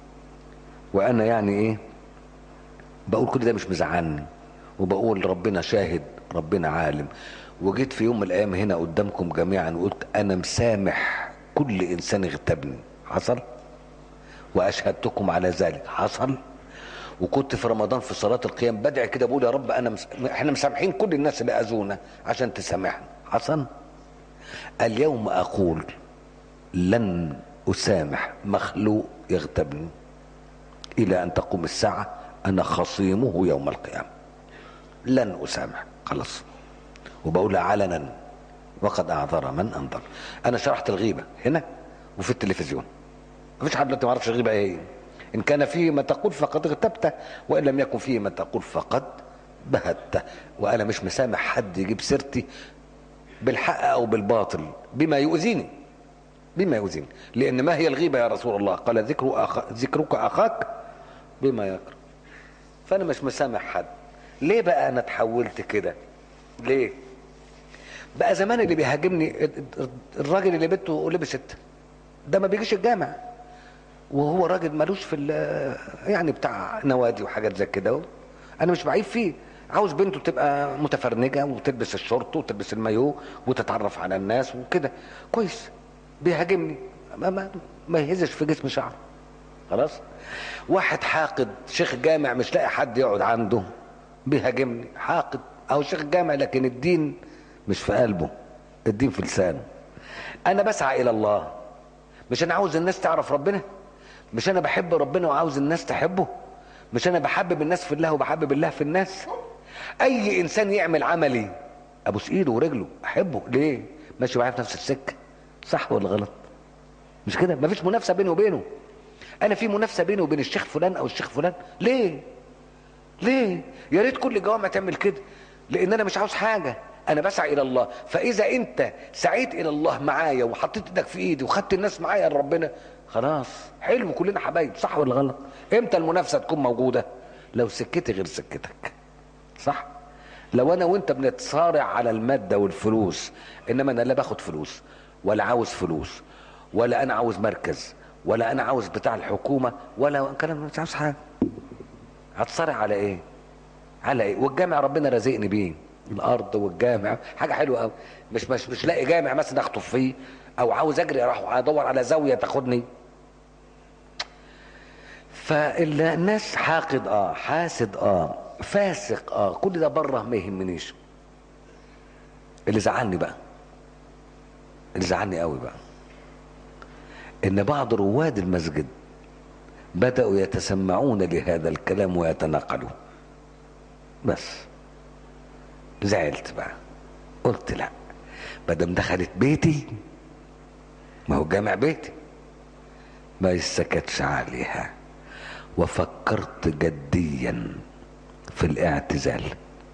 وانا يعني ايه بقول كل ده مش مزعلني وبقول ربنا شاهد ربنا عالم وجيت في يوم من الايام هنا قدامكم جميعا وقلت انا مسامح كل انسان اغتابني حصل واشهدتكم على ذلك حصل وكنت في رمضان في صلاه القيام بدعي كده بقول يا رب انا مس... احنا مسامحين كل الناس اللي اذونا عشان تسامحنا حصل اليوم اقول لن اسامح مخلوق يغتابني الى ان تقوم الساعه انا خصيمه يوم القيامه لن اسامح خلاص وبقولها علنا وقد اعذر من انذر انا شرحت الغيبه هنا وفي التلفزيون مفيش حد دلوقتي ما يعرفش الغيبه ايه ان كان فيه ما تقول فقد اغتبته وان لم يكن فيه ما تقول فقد بهته وانا مش مسامح حد يجيب سيرتي بالحق او بالباطل بما يؤذيني بما يؤذيني لان ما هي الغيبه يا رسول الله قال ذكر أخ... ذكرك اخاك بما يكره فانا مش مسامح حد ليه بقى انا اتحولت كده ليه بقى زمان اللي بيهاجمني الراجل اللي بنته لبست ده ما بيجيش الجامع وهو راجل ملوش في يعني بتاع نوادي وحاجات زي كده انا مش بعيب فيه عاوز بنته تبقى متفرنجه وتلبس الشورت وتلبس المايو وتتعرف على الناس وكده كويس بيهاجمني ما, ما, ما يهزش في جسم شعره خلاص واحد حاقد شيخ جامع مش لاقي حد يقعد عنده بيهاجمني حاقد او شيخ جامع لكن الدين مش في قلبه الدين في لسانه انا بسعى الى الله مش انا عاوز الناس تعرف ربنا مش انا بحب ربنا وعاوز الناس تحبه مش انا بحبب الناس في الله وبحبب الله في الناس اي انسان يعمل عملي ابوس ايده ورجله احبه ليه ماشي معايا في نفس السكه صح ولا غلط مش كده مفيش منافسه بيني وبينه انا في منافسه بيني وبين الشيخ فلان او الشيخ فلان ليه ليه يا ريت كل جوامع تعمل كده لان انا مش عاوز حاجه انا بسعى الى الله فاذا انت سعيت الى الله معايا وحطيت ايدك في ايدي وخدت الناس معايا لربنا خلاص حلو كلنا حبايب صح ولا غلط امتى المنافسه تكون موجوده لو سكتي غير سكتك صح لو انا وانت بنتصارع على الماده والفلوس انما انا لا باخد فلوس ولا عاوز فلوس ولا انا عاوز مركز ولا انا عاوز بتاع الحكومه ولا كلام مش عاوز حاجه هتصارع على ايه على ايه والجامع ربنا رزقني بيه الارض والجامع حاجه حلوه قوي مش مش مش لاقي جامع مثلا اخطف فيه او عاوز اجري اروح ادور على زاويه تاخدني فالناس حاقد اه حاسد اه فاسق اه كل ده بره ما يهمنيش اللي زعلني بقى اللي زعلني قوي بقى ان بعض رواد المسجد بدأوا يتسمعون لهذا الكلام ويتناقلوا بس زعلت بقى قلت لا مادام دخلت بيتي ما هو جامع بيتي ما يسكتش عليها وفكرت جديا في الاعتزال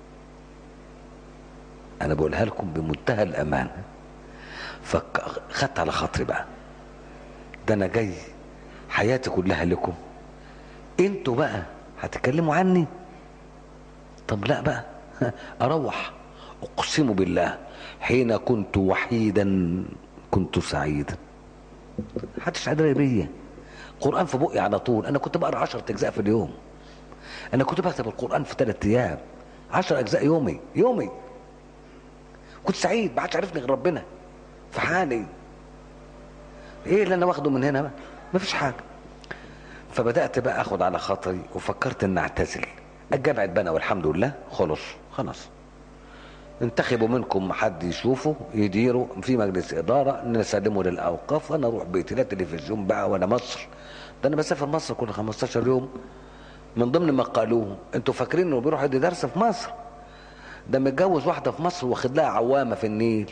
انا بقولها لكم بمنتهى الامانه فك... خدت على خاطري بقى ده انا جاي حياتي كلها لكم انتوا بقى هتتكلموا عني طب لا بقى اروح اقسم بالله حين كنت وحيدا كنت سعيدا محدش قادر بيا قران في بقي على طول انا كنت بقرا 10 اجزاء في اليوم انا كنت بكتب القران في ثلاث ايام 10 اجزاء يومي يومي كنت سعيد ما حدش عرفني غير ربنا في حالي ايه اللي انا واخده من هنا بقى مفيش حاجه فبدات بقى اخد على خاطري وفكرت ان اعتزل الجامع اتبنى والحمد لله خلص خلاص انتخبوا منكم حد يشوفه يديره في مجلس اداره نسلمه للاوقاف وانا اروح بيتي لا تلفزيون بقى ولا مصر ده انا بسافر مصر كل 15 يوم من ضمن ما قالوه انتوا فاكرين انه بيروح يدي درس في مصر ده متجوز واحده في مصر واخد لها عوامه في النيل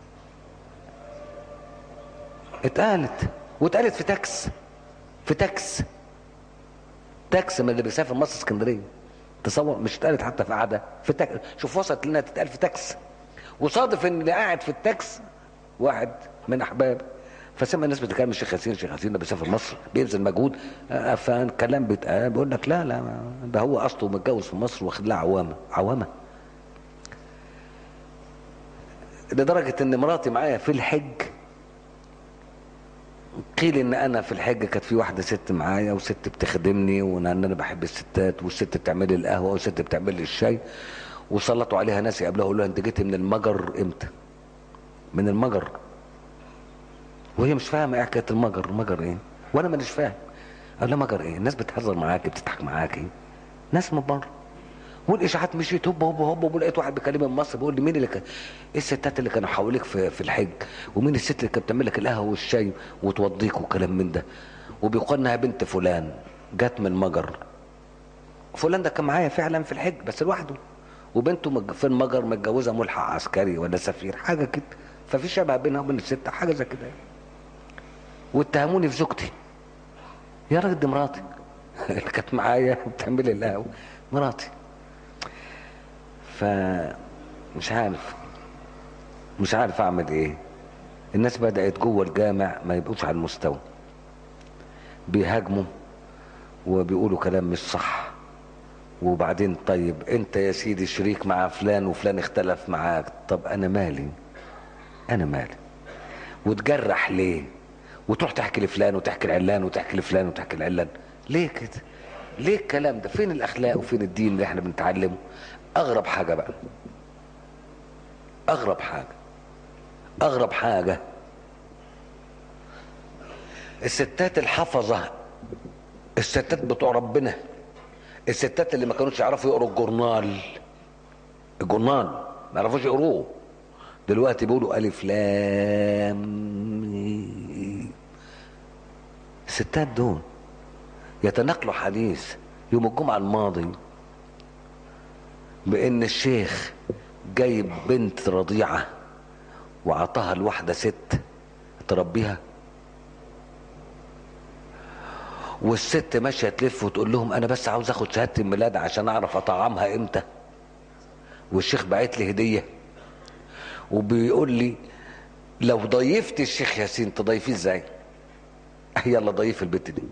اتقالت واتقالت في تاكس في تاكس تاكس من اللي بيسافر مصر اسكندريه تصور مش اتقالت حتى في قعده في تاكس شوف وصلت لنا تتقال في تاكس وصادف ان اللي قاعد في التاكس واحد من احبابي فسمع الناس بتتكلم الشيخ ياسين الشيخ ياسين ده بيسافر مصر بيبذل مجهود آه، فالكلام بيتقال بيقول لك لا لا ده هو اصله متجوز في مصر واخد لها عوامه عوامه لدرجه ان مراتي معايا في الحج قيل ان انا في الحج كانت في واحده ست معايا وست بتخدمني وان انا بحب الستات والست بتعمل لي القهوه والست بتعمل لي الشاي وسلطوا عليها ناس يقابلوها يقولوا لها انت جيتي من المجر امتى؟ من المجر وهي مش فاهمه ايه حكايه المجر المجر ايه؟ وانا مانيش فاهم قال لها مجر ايه؟ الناس بتهزر معاكي بتضحك معاكي ناس من بره والاشاعات مشيت هوب هوب هوب ولقيت واحد بيكلمني من مصر بيقول لي مين اللي كان ايه الستات اللي كانوا حواليك في, في الحج ومين الست اللي كانت بتعمل لك القهوه والشاي وتوضيك وكلام من ده وبيقول انها بنت فلان جت من مجر فلان ده كان معايا فعلا في الحج بس لوحده وبنته مج- في المجر متجوزه ملحق عسكري ولا سفير حاجه كده ففي شبه بينها وبين الست حاجه زي كده واتهموني في زوجتي يا راجل دي مراتي اللي كانت معايا بتعمل لي القهوه مراتي فمش عارف مش عارف اعمل ايه الناس بدأت جوه الجامع ما يبقوش على المستوى بيهاجموا وبيقولوا كلام مش صح وبعدين طيب انت يا سيدي شريك مع فلان وفلان اختلف معاك طب انا مالي انا مالي وتجرح ليه وتروح تحكي لفلان وتحكي لعلان وتحكي لفلان وتحكي لعلان ليه كده ليه الكلام ده فين الاخلاق وفين الدين اللي احنا بنتعلمه اغرب حاجه بقى اغرب حاجه اغرب حاجه الستات الحفظه الستات بتوع ربنا الستات اللي ما كانوش يعرفوا يقروا الجورنال الجورنال ما يعرفوش يقروه دلوقتي بيقولوا الف لام ميم. الستات دول يتناقلوا حديث يوم الجمعه الماضي بان الشيخ جايب بنت رضيعه وعطاها لواحده ست تربيها والست ماشيه تلف وتقول لهم انا بس عاوز اخد شهاده الميلاد عشان اعرف اطعمها امتى والشيخ بعت لي هديه وبيقول لي لو ضيفت الشيخ ياسين تضيفيه ازاي يلا ضيف البت دي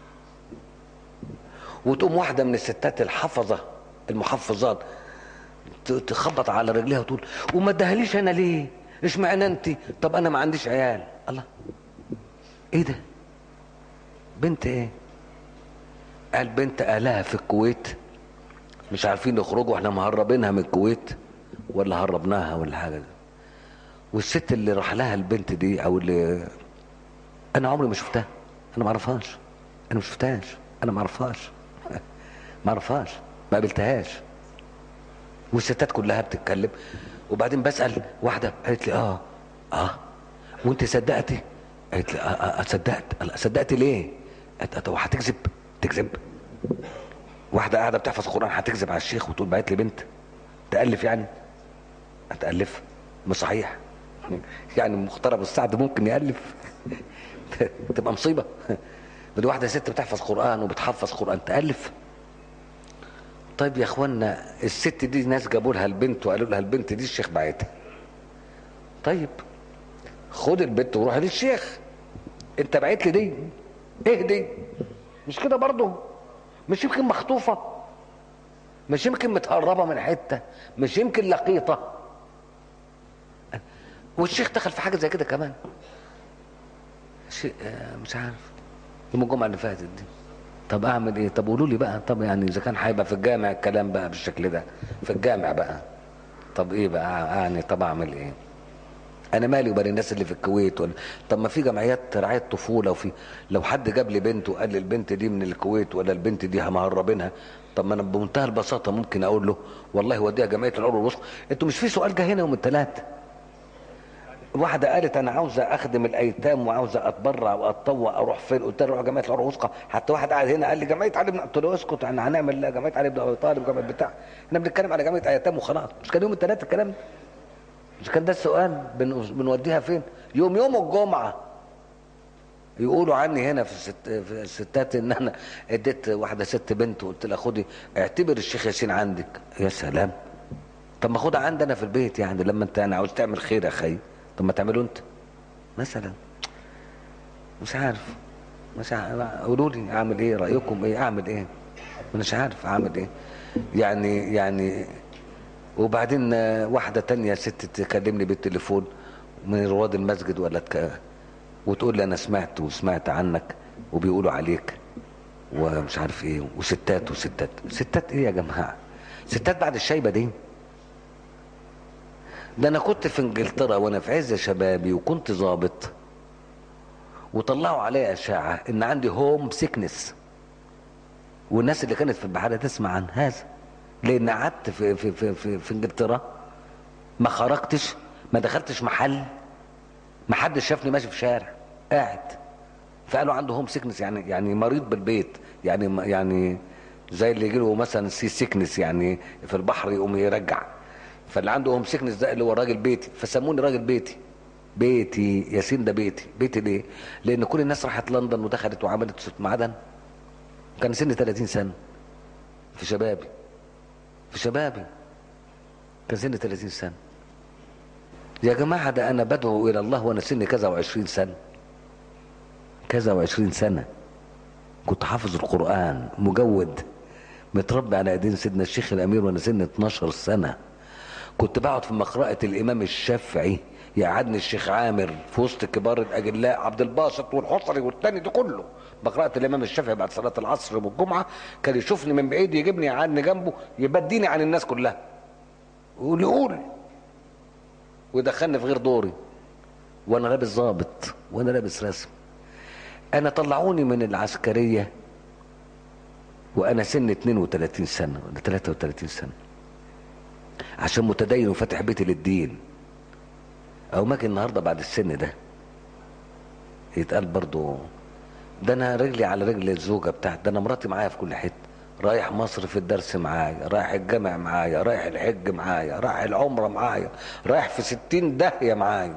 وتقوم واحده من الستات الحفظه المحفظات ت- تخبط على رجليها وتقول وما ادهاليش انا ليه اشمعنى انت طب انا ما عنديش عيال الله ايه ده بنت ايه قال بنت قالها في الكويت مش عارفين يخرجوا احنا مهربينها من الكويت ولا هربناها ولا حاجه دي. والست اللي راح لها البنت دي او اللي انا عمري ما شفتها انا ما اعرفهاش انا ما شفتهاش انا ما اعرفهاش ما اعرفهاش ما قابلتهاش والستات كلها بتتكلم وبعدين بسال واحده قالت لي اه اه وانت صدقتي قالت لي اه, آه, آه صدقت قال- صدقتي ليه قالت طب هتكذب تكذب واحده قاعده بتحفظ قران هتكذب على الشيخ وتقول بعت لي بنت تالف يعني هتالف مش صحيح يعني مختار ابو السعد ممكن يالف تبقى مصيبه بدي واحده ست بتحفظ قران وبتحفظ قران تالف طيب يا اخوانا الست دي ناس جابوا لها البنت وقالوا لها البنت دي الشيخ بعتها طيب خد البنت وروح للشيخ انت بعت لي دي ايه دي مش كده برضه مش يمكن مخطوفه مش يمكن متهربه من حته مش يمكن لقيطه والشيخ دخل في حاجه زي كده كمان شيء آه، مش عارف يوم الجمعه اللي فاتت دي طب اعمل ايه طب قولوا لي بقى طب يعني اذا كان هيبقى في الجامع الكلام بقى بالشكل ده في الجامع بقى طب ايه بقى يعني طب اعمل ايه انا مالي وبين الناس اللي في الكويت ولا طب ما في جمعيات رعايه طفوله وفي لو حد جاب لي بنت وقال لي البنت دي من الكويت ولا البنت دي مهربينها طب ما انا بمنتهى البساطه ممكن اقول له والله وديها جمعيه العروه الوسطى انتوا مش في سؤال جه هنا يوم الثلاث واحده قالت انا عاوزه اخدم الايتام وعاوزه اتبرع واتطوع اروح فين قلت لها روح جمعيه العروه الوسطى حتى واحد قاعد هنا قال لي جمعيه علي بن قلت له اسكت احنا هنعمل جمعيه علي بن ابي طالب جمعيه بتاع احنا بنتكلم على جمعيه ايتام وخلاص مش كان يوم الثلاث الكلام ده مش كان ده السؤال بن... بنوديها فين يوم يوم الجمعه يقولوا عني هنا في, الست... في الستات ان انا اديت واحده ست بنت وقلت لها خدي اعتبر الشيخ ياسين عندك يا سلام طب ما خدها عندنا في البيت يعني لما انت انا عاوز تعمل خير يا خي طب ما تعمله انت مثلا مش عارف مش عارف قولوا لي اعمل ايه رايكم ايه اعمل ايه مش عارف اعمل ايه يعني يعني وبعدين واحدة تانية ست تكلمني بالتليفون من رواد المسجد ولا تك... وتقول لي انا سمعت وسمعت عنك وبيقولوا عليك ومش عارف ايه وستات وستات ستات ايه يا جماعة ستات بعد الشايبة دي ده انا كنت في انجلترا وانا في عز شبابي وكنت ظابط وطلعوا عليا اشاعة ان عندي هوم سيكنس والناس اللي كانت في البحارة تسمع عن هذا لان قعدت في في في في, في انجلترا ما خرجتش ما دخلتش محل ما حدش شافني ماشي في شارع قاعد فقالوا عنده هوم سيكنس يعني يعني مريض بالبيت يعني يعني زي اللي يجي له مثلا سي سيكنس يعني في البحر يقوم يرجع فاللي عنده هوم سيكنس ده اللي هو راجل بيتي فسموني راجل بيتي بيتي ياسين ده بيتي بيتي ليه؟ لان كل الناس راحت لندن ودخلت وعملت صوت معدن كان سني 30 سنه في شبابي في شبابي كان سني 30 سنة يا جماعة ده أنا بدعو إلى الله وأنا سني كذا وعشرين سنة كذا وعشرين سنة كنت حافظ القرآن مجود متربي على ايدين سيدنا الشيخ الامير وانا سن 12 سنه كنت بقعد في مقرأة الامام الشافعي يقعدني الشيخ عامر في وسط كبار الاجلاء عبد الباسط والحصري والتاني ده كله بقرأة الامام الشافعي بعد صلاة العصر والجمعة كان يشوفني من بعيد يجيبني يقعدني جنبه يبديني عن الناس كلها يقول يقول ويدخلني في غير دوري وانا لابس ظابط وانا لابس رسم انا طلعوني من العسكريه وانا سن 32 سنه ولا 33 سنه عشان متدين وفاتح بيتي للدين او ماجي النهارده بعد السن ده يتقال برضو ده انا رجلي على رجل الزوجه بتاعتي ده انا مراتي معايا في كل حته رايح مصر في الدرس معايا رايح الجامع معايا رايح الحج معايا رايح العمره معايا رايح في ستين داهيه معايا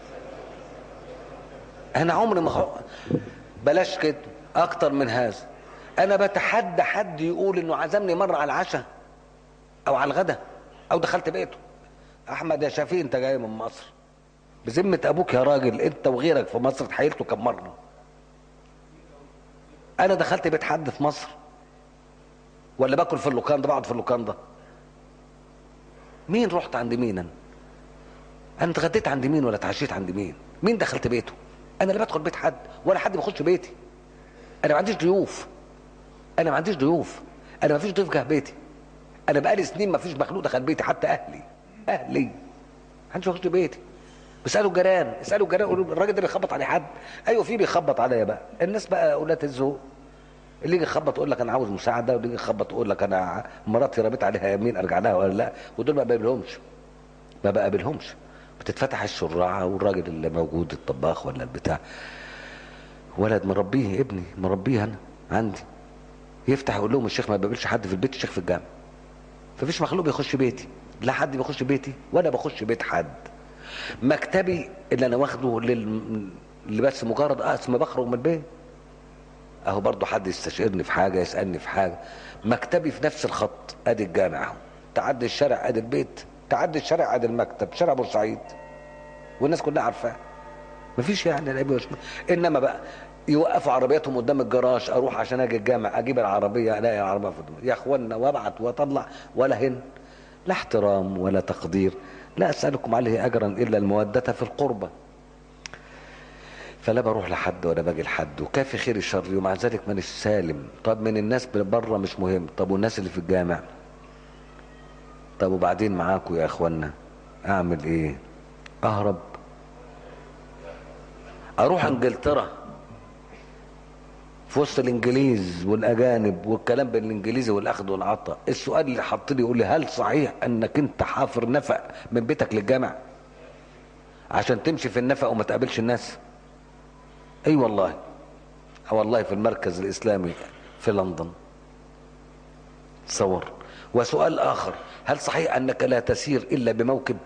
انا عمري ما خ... بلاش كده اكتر من هذا انا بتحدى حد يقول انه عزمني مره على العشاء او على الغداء او دخلت بيته احمد يا شفيق انت جاي من مصر بذمه ابوك يا راجل انت وغيرك في مصر اتحايلتوا كم مره انا دخلت بيت حد في مصر ولا باكل في اللوكاندا بقعد في اللوكاندا مين رحت عند مين انا انا اتغديت عند مين ولا اتعشيت عند مين مين دخلت بيته انا لا بدخل بيت حد ولا حد بيخش بيتي انا ما عنديش ضيوف انا ما عنديش ضيوف انا ما فيش ضيف جه بيتي انا بقالي سنين ما فيش مخلوق دخل بيتي حتى اهلي اهلي ما حدش يخش بيتي بيسالوا الجيران اسالوا الجيران يقولوا الراجل ده بيخبط عليه حد ايوه في بيخبط عليا بقى الناس بقى اولاد الذوق اللي يجي يخبط يقول لك انا عاوز مساعده واللي يجي يخبط يقول لك انا مراتي رميت عليها يمين ارجع لها ولا لا ودول ما بقابلهمش ما بقابلهمش بتتفتح الشراعه والراجل اللي موجود الطباخ ولا البتاع ولد مربيه ابني مربيه انا عندي يفتح يقول لهم الشيخ ما بيقابلش حد في البيت الشيخ في الجامع ففيش مخلوق بيخش بيتي لا حد بيخش بيتي ولا بخش بيت حد مكتبي اللي انا واخده لل... اللي بس مجرد اسم بخرج من البيت اهو برضه حد يستشيرني في حاجه يسالني في حاجه مكتبي في نفس الخط ادي الجامع اهو تعدي الشارع ادي البيت تعدي الشارع ادي المكتب شارع بورسعيد والناس كلها عارفاه مفيش يعني العيب مش انما بقى يوقفوا عربياتهم قدام الجراج اروح عشان اجي الجامع اجيب العربيه الاقي العربيه في الدنيا. يا اخوانا وابعت واطلع ولا هن لا احترام ولا تقدير لا اسالكم عليه اجرا الا الموده في القربه فلا بروح لحد ولا باجي لحد وكافي خير الشر ومع ذلك مانيش سالم طب من الناس بره مش مهم طب والناس اللي في الجامع طب وبعدين معاكم يا اخوانا اعمل ايه اهرب اروح انجلترا في وسط الانجليز والاجانب والكلام بالانجليزي والاخذ والعطاء السؤال اللي حط لي يقول لي هل صحيح انك انت حافر نفق من بيتك للجامع عشان تمشي في النفق وما تقابلش الناس اي أيوة والله والله في المركز الاسلامي في لندن تصور وسؤال اخر هل صحيح انك لا تسير الا بموكب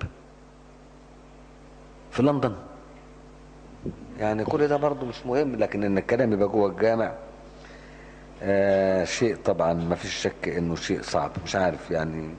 في لندن يعني كل ده برضه مش مهم لكن ان الكلام يبقى جوه الجامع آه شيء طبعا ما فيش شك انه شيء صعب مش عارف يعني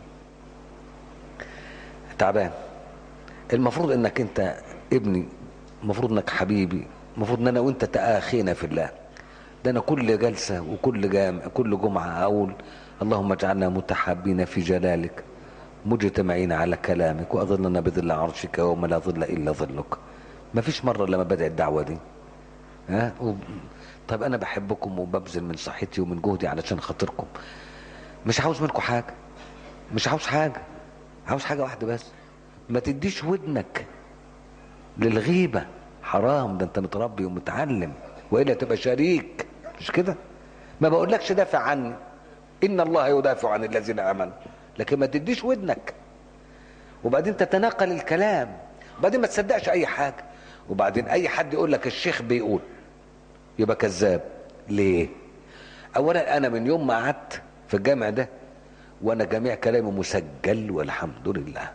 تعبان المفروض انك انت ابني المفروض انك حبيبي المفروض ان انا وانت تآخينا في الله ده انا كل جلسة وكل جامع كل جمعة اقول اللهم اجعلنا متحابين في جلالك مجتمعين على كلامك واظلنا بظل عرشك يوم لا ظل الا ظلك ما فيش مرة لما بدأ الدعوة دي ها و... طيب انا بحبكم وببذل من صحتي ومن جهدي علشان خاطركم مش عاوز منكم حاجة مش عاوز حاجة عاوز حاجة واحدة بس ما تديش ودنك للغيبة حرام ده انت متربي ومتعلم والا تبقى شريك مش كده ما بقولكش دافع عني ان الله يدافع عن الذين امنوا لكن ما تديش ودنك وبعدين تتناقل الكلام وبعدين ما تصدقش اي حاجه وبعدين اي حد يقول لك الشيخ بيقول يبقى كذاب ليه اولا انا من يوم ما قعدت في الجامع ده وانا جميع كلامي مسجل والحمد لله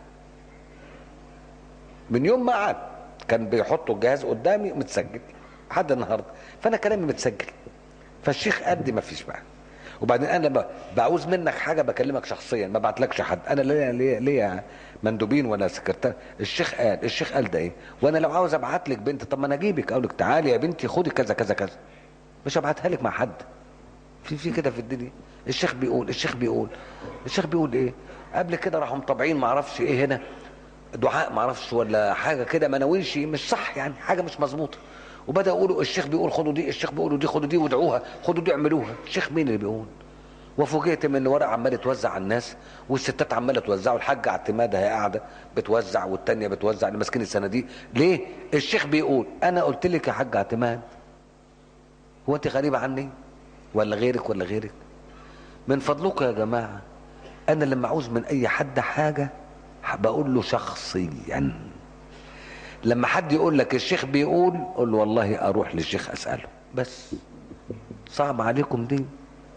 من يوم ما قعدت كان بيحطوا الجهاز قدامي متسجل لحد النهارده فانا كلامي متسجل فالشيخ قد ما فيش بقى وبعدين انا لما بعوز منك حاجه بكلمك شخصيا ما بعتلكش حد انا ليا ليا ليا مندوبين ولا سكرتير الشيخ قال الشيخ قال ده ايه وانا لو عاوز ابعت لك بنت طب ما انا اجيبك اقول لك تعالي يا بنتي خدي كذا كذا كذا مش هبعتها لك مع حد في في كده في الدنيا الشيخ بيقول الشيخ بيقول الشيخ بيقول ايه قبل كده راحوا مطبعين ما اعرفش ايه هنا دعاء ما اعرفش ولا حاجه كده مناويش مش صح يعني حاجه مش مظبوطه وبدا يقولوا الشيخ بيقول خدوا دي الشيخ بيقولوا دي خدوا دي وادعوها خدوا دي اعملوها الشيخ مين اللي بيقول وفوجئت من ورق عمال يتوزع على الناس والستات عماله توزع والحاجه اعتماد هي قاعده بتوزع والتانيه بتوزع اللي ماسكين الصناديق ليه الشيخ بيقول انا قلت لك يا حاج اعتماد هو انت غريبه عني ولا غيرك ولا غيرك من فضلكم يا جماعه انا لما عاوز من اي حد حاجه بقول له شخصيا لما حد يقول لك الشيخ بيقول قول له والله اروح للشيخ اساله بس صعب عليكم دي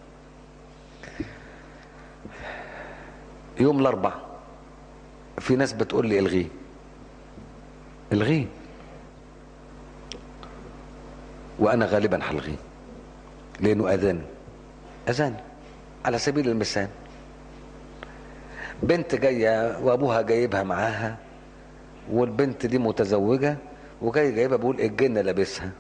يوم الاربع في ناس بتقول لي الغيه الغيه وانا غالبا هلغيه لانه اذان اذان على سبيل المثال بنت جايه وابوها جايبها معاها والبنت دي متزوجه وجاي جايبها بيقول الجن لابسها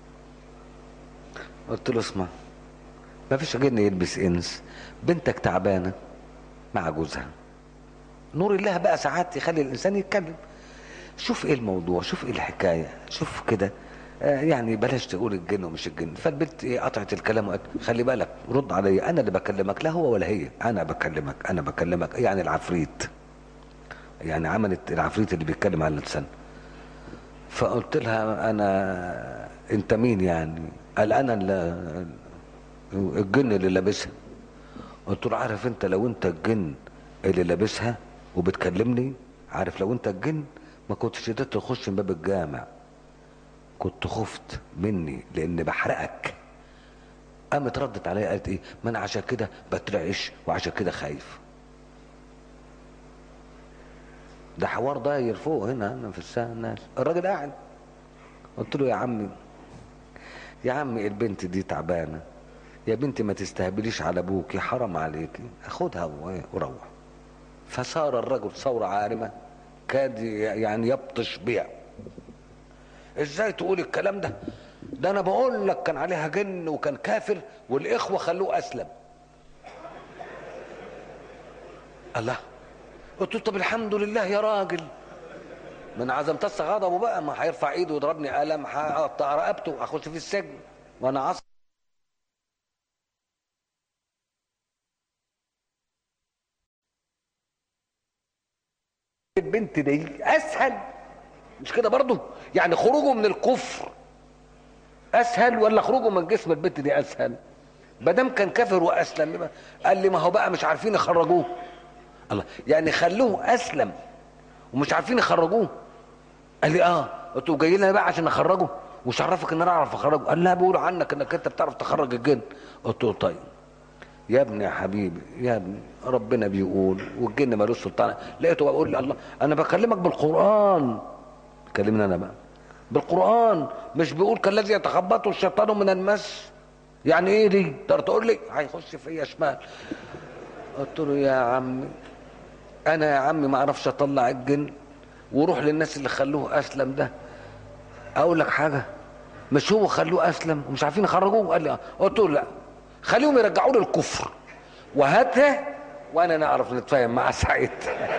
قلت له اسمع ما فيش جن يلبس انس بنتك تعبانه مع جوزها نور الله بقى ساعات يخلي الانسان يتكلم شوف ايه الموضوع شوف ايه الحكايه شوف كده آه يعني بلاش تقول الجن ومش الجن فالبنت ايه قطعت الكلام وقالت خلي بالك رد عليا انا اللي بكلمك لا هو ولا هي انا بكلمك انا بكلمك يعني العفريت يعني عملت العفريت اللي بيتكلم على اللسان فقلت لها انا انت مين يعني قال انا اللي الجن اللي لابسها قلت له عارف انت لو انت الجن اللي لابسها وبتكلمني عارف لو انت الجن ما كنتش قدرت تخش من باب الجامع كنت خفت مني لان بحرقك قامت ردت عليا قالت ايه ما انا عشان كده بترعش وعشان كده خايف ده حوار داير فوق هنا هنا في الساعه الناس الراجل قاعد قلت له يا عمي يا عمي البنت دي تعبانه يا بنتي ما تستهبليش على ابوكي حرام عليكي خدها وروح فصار الرجل ثورة عارمة كاد يعني يبطش بيها ازاي تقول الكلام ده ده انا بقول لك كان عليها جن وكان كافر والاخوة خلوه اسلم الله قلت له طب الحمد لله يا راجل من عزم تص غضبه بقى ما هيرفع ايده ويضربني قلم هقطع رقبته اخش في السجن وانا عصر البنت دي اسهل مش كده برضه يعني خروجه من الكفر اسهل ولا خروجه من جسم البنت دي اسهل ما دام كان كافر واسلم قال لي ما هو بقى مش عارفين يخرجوه الله يعني خلوه اسلم ومش عارفين يخرجوه قال لي اه قلت له جاي لنا بقى عشان نخرجه ومش عرفك ان انا اعرف اخرجه قال لا بيقولوا عنك انك انت بتعرف تخرج الجن قلت له طيب يا ابني يا حبيبي يا ابني ربنا بيقول والجن ملوش سلطان لقيته بقول لي الله انا بكلمك بالقران كلمني انا بقى بالقران مش بيقول كالذي يتخبطه الشيطان من المس يعني ايه دي تقدر تقول لي هيخش فيا شمال قلت له يا عمي انا يا عمي ما اعرفش اطلع الجن وروح للناس اللي خلوه اسلم ده اقول لك حاجه مش هو خلوه اسلم ومش عارفين يخرجوه قال لي اه قلت له لا خليهم يرجعوا له الكفر وهاتها وانا نعرف نتفاهم مع سعيد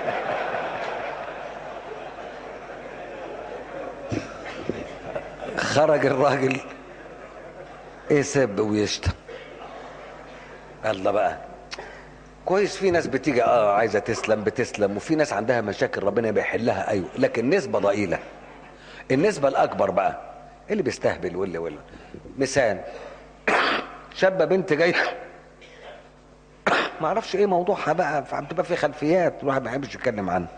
خرج الراجل يسب ويشتم الله بقى كويس في ناس بتيجي اه عايزه تسلم بتسلم وفي ناس عندها مشاكل ربنا بيحلها ايوه لكن نسبه ضئيله النسبه الاكبر بقى اللي بيستهبل واللي واللي مثال شابه بنت جايه ما اعرفش ايه موضوعها بقى بتبقى في خلفيات الواحد ما بيحبش يتكلم عنها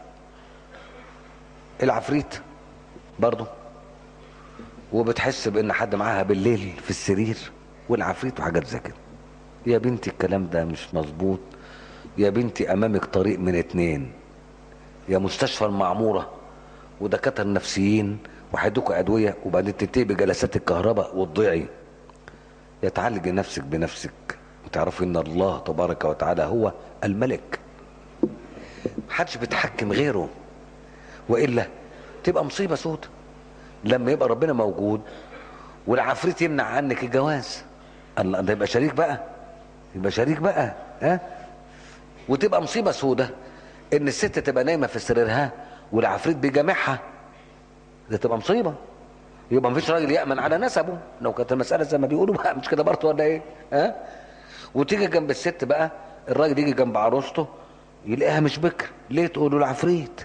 العفريت برضه وبتحس بان حد معاها بالليل في السرير والعفريت وحاجات زي كده يا بنتي الكلام ده مش مظبوط يا بنتي امامك طريق من اتنين يا مستشفى المعموره ودكاتره النفسيين وهيدوكوا ادويه وبعدين تنتهي بجلسات الكهرباء وتضيعي يا تعالجي نفسك بنفسك وتعرفي ان الله تبارك وتعالى هو الملك محدش بيتحكم غيره والا تبقى مصيبه سودة لما يبقى ربنا موجود والعفريت يمنع عنك الجواز الله ده يبقى شريك بقى يبقى شريك بقى ها وتبقى مصيبه سودة ان الست تبقى نايمه في سريرها والعفريت بيجامعها ده تبقى مصيبه يبقى مفيش راجل يامن على نسبه لو كانت المساله زي ما بيقولوا بقى مش كده برضه ولا ايه ها وتيجي جنب الست بقى الراجل يجي جنب عروسته يلاقيها مش بكر ليه تقول له العفريت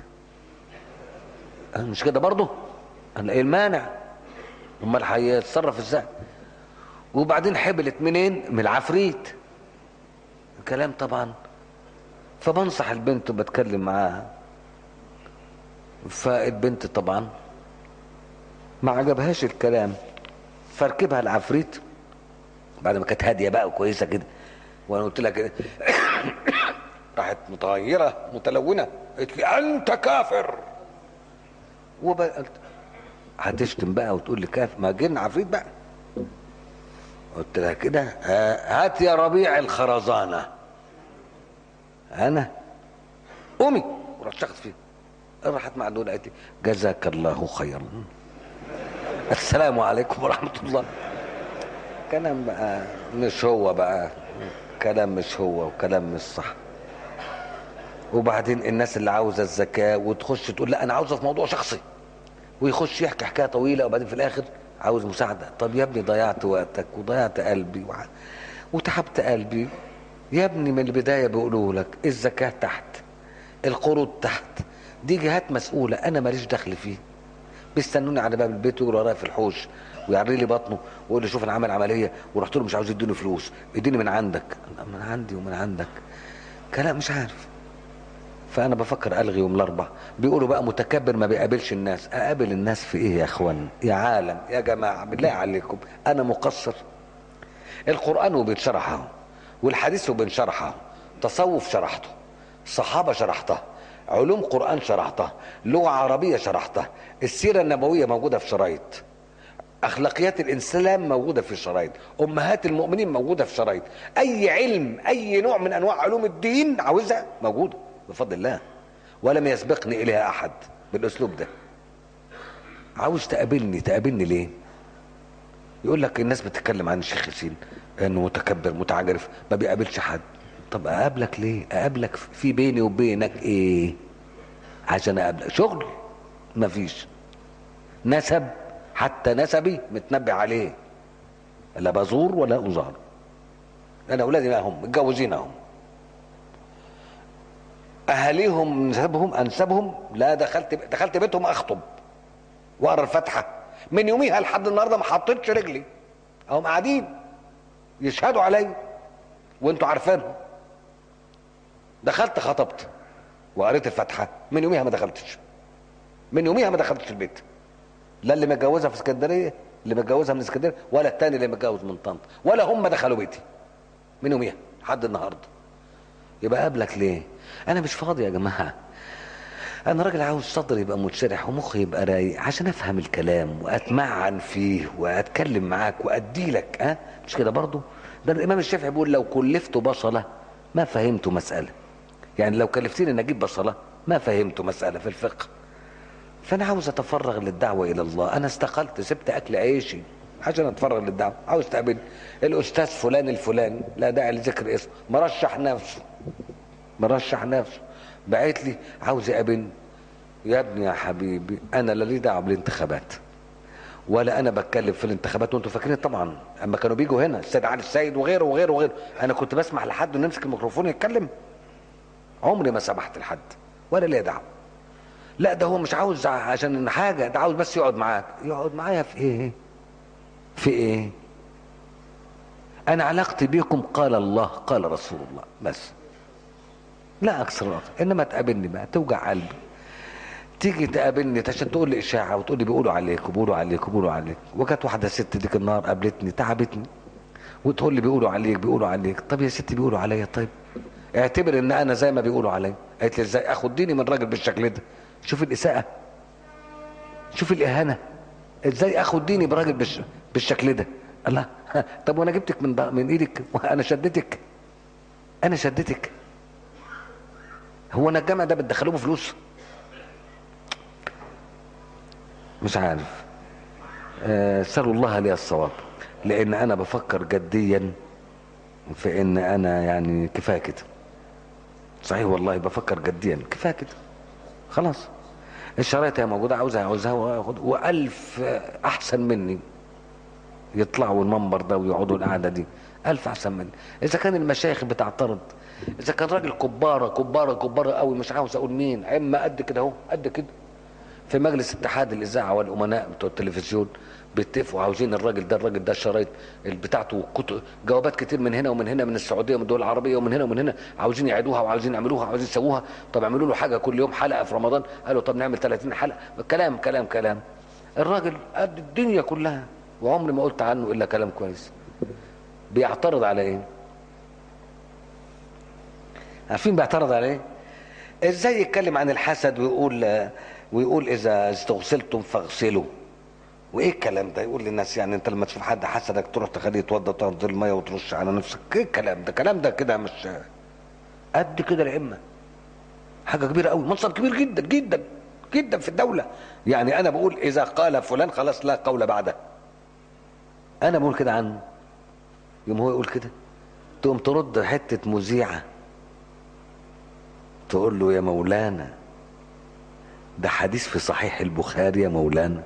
مش كده برضه انا ايه المانع امال هيتصرف ازاي وبعدين حبلت منين من العفريت الكلام طبعا فبنصح البنت وبتكلم معاها فالبنت طبعا ما عجبهاش الكلام فركبها العفريت بعد ما كانت هاديه بقى وكويسه كده وانا قلت لها كده راحت متغيره متلونه قالت لي انت كافر وبقى قلت هتشتم بقى وتقول لي كافر ما جن عفريت بقى قلت لها كده هات يا ربيع الخرزانه انا قومي ورشقت فيه راحت مع دول قالت لي جزاك الله خيرا السلام عليكم ورحمة الله كلام بقى مش هو بقى كلام مش هو وكلام مش صح وبعدين الناس اللي عاوزة الزكاة وتخش تقول لا أنا عاوزة في موضوع شخصي ويخش يحكي حكاية طويلة وبعدين في الآخر عاوز مساعدة طب يا ابني ضيعت وقتك وضيعت قلبي وع... وتعبت قلبي يا ابني من البداية بيقولوا لك الزكاة تحت القروض تحت دي جهات مسؤولة أنا ماليش دخل فيه بيستنوني على باب البيت ويجروا ورايا في الحوش ويعري لي بطنه ويقول لي شوف انا عامل عمليه ورحت له مش عاوز يديني فلوس اديني من عندك من عندي ومن عندك كلام مش عارف فانا بفكر الغي يوم الاربع بيقولوا بقى متكبر ما بيقابلش الناس اقابل الناس في ايه يا اخوان يا عالم يا جماعه بالله عليكم انا مقصر القرآن وبيتشرح اهو والحديث وبنشرح اهو تصوف شرحته صحابة شرحتها علوم قرآن شرحتها لغة عربية شرحتها السيرة النبوية موجودة في شرايط اخلاقيات الاسلام موجوده في الشرايط امهات المؤمنين موجوده في شرايط اي علم اي نوع من انواع علوم الدين عاوزها موجوده بفضل الله ولم يسبقني اليها احد بالاسلوب ده عاوز تقابلني تقابلني ليه يقول لك الناس بتتكلم عن الشيخ ياسين انه متكبر متعجرف ما بيقابلش حد طب اقابلك ليه اقابلك في بيني وبينك ايه عشان اقابلك شغل مفيش نسب حتى نسبي متنبه عليه لا بزور ولا ازار انا اولادي ما هم متجوزين اهم اهاليهم نسبهم انسبهم لا دخلت دخلت بيتهم اخطب واقرا الفاتحه من يوميها لحد النهارده ما حطيتش رجلي هم قاعدين يشهدوا علي وانتوا عارفينهم دخلت خطبت وقريت الفاتحه من يوميها ما دخلتش من يوميها ما دخلتش البيت لا اللي متجوزها في اسكندريه اللي متجوزها من اسكندريه ولا التاني اللي متجوز من طنطا ولا هم دخلوا بيتي من يوميها لحد النهارده يبقى قابلك ليه انا مش فاضي يا جماعه انا راجل عاوز صدري يبقى منشرح ومخي يبقى رايق عشان افهم الكلام واتمعن فيه واتكلم معاك وادي لك ها أه؟ مش كده برضه ده الامام الشافعي بيقول لو كلفت بصله ما فهمت مساله يعني لو كلفتني ان اجيب بصله ما فهمت مساله في الفقه فانا عاوز اتفرغ للدعوه الى الله انا استقلت سبت اكل عيشي عشان اتفرغ للدعوه عاوز تقابل الاستاذ فلان الفلاني لا داعي لذكر اسمه مرشح نفسه مرشح نفسه بعت لي عاوز يقابلني يا ابني يا حبيبي انا لا لي دعوه بالانتخابات ولا انا بتكلم في الانتخابات وانتم فاكرين طبعا اما كانوا بيجوا هنا السيد علي السيد وغيره وغيره وغيره انا كنت بسمح لحد انه يمسك الميكروفون يتكلم عمري ما سمحت لحد ولا ليا دعوه لا ده هو مش عاوز عشان حاجه ده عاوز بس يقعد معاك يقعد معايا في ايه في ايه انا علاقتي بيكم قال الله قال رسول الله بس لا اكثر انما تقابلني بقى توجع قلبي تيجي تقابلني عشان تقول لي اشاعه وتقول لي بيقولوا عليك وبيقولوا عليك وبيقولوا عليك وجت واحده ست ديك النهار قابلتني تعبتني وتقول لي بيقولوا عليك بيقولوا عليك طب يا ستي بيقولوا عليا طيب اعتبر ان انا زي ما بيقولوا عليا قالت لي ازاي اخد ديني من راجل بالشكل ده شوف الاساءه شوف الاهانه ازاي اخد ديني براجل بالش... بالشكل ده الله طب وانا جبتك من من ايدك وانا شدتك انا شدتك هو انا الجامع ده بتدخلوه بفلوس مش عارف اسالوا الله لي الصواب لان انا بفكر جديا في ان انا يعني كفايه كده صحيح والله بفكر جديا كفايه كده خلاص الشرايط هي موجوده عاوزها عاوزها واخد والف احسن مني يطلعوا المنبر ده ويقعدوا القعده دي الف احسن مني اذا كان المشايخ بتعترض اذا كان راجل كباره كباره كباره قوي مش عاوز اقول مين اما قد كده اهو قد كده في مجلس اتحاد الاذاعه والامناء بتوع التلفزيون بيتفقوا عاوزين الراجل ده الراجل ده الشرايط بتاعته كتب جوابات كتير من هنا ومن هنا من السعوديه ومن الدول العربيه ومن هنا ومن هنا عاوزين يعيدوها وعاوزين يعملوها وعاوزين يسووها طب اعملوا له حاجه كل يوم حلقه في رمضان قالوا طب نعمل 30 حلقه كلام كلام كلام الراجل قد الدنيا كلها وعمري ما قلت عنه الا كلام كويس بيعترض على ايه عارفين بيعترض على ايه ازاي يتكلم عن الحسد ويقول ويقول اذا استغسلتم فاغسلوا وايه الكلام ده يقول للناس يعني انت لما تشوف حد حسدك تروح تخليه يتوضى تنزل الميه وترش على نفسك ايه الكلام ده الكلام ده كده مش قد كده العمه حاجه كبيره قوي منصب كبير جدا جدا جدا في الدوله يعني انا بقول اذا قال فلان خلاص لا قول بعده انا بقول كده عنه يوم هو يقول كده تقوم ترد حته مذيعه تقول له يا مولانا ده حديث في صحيح البخاري يا مولانا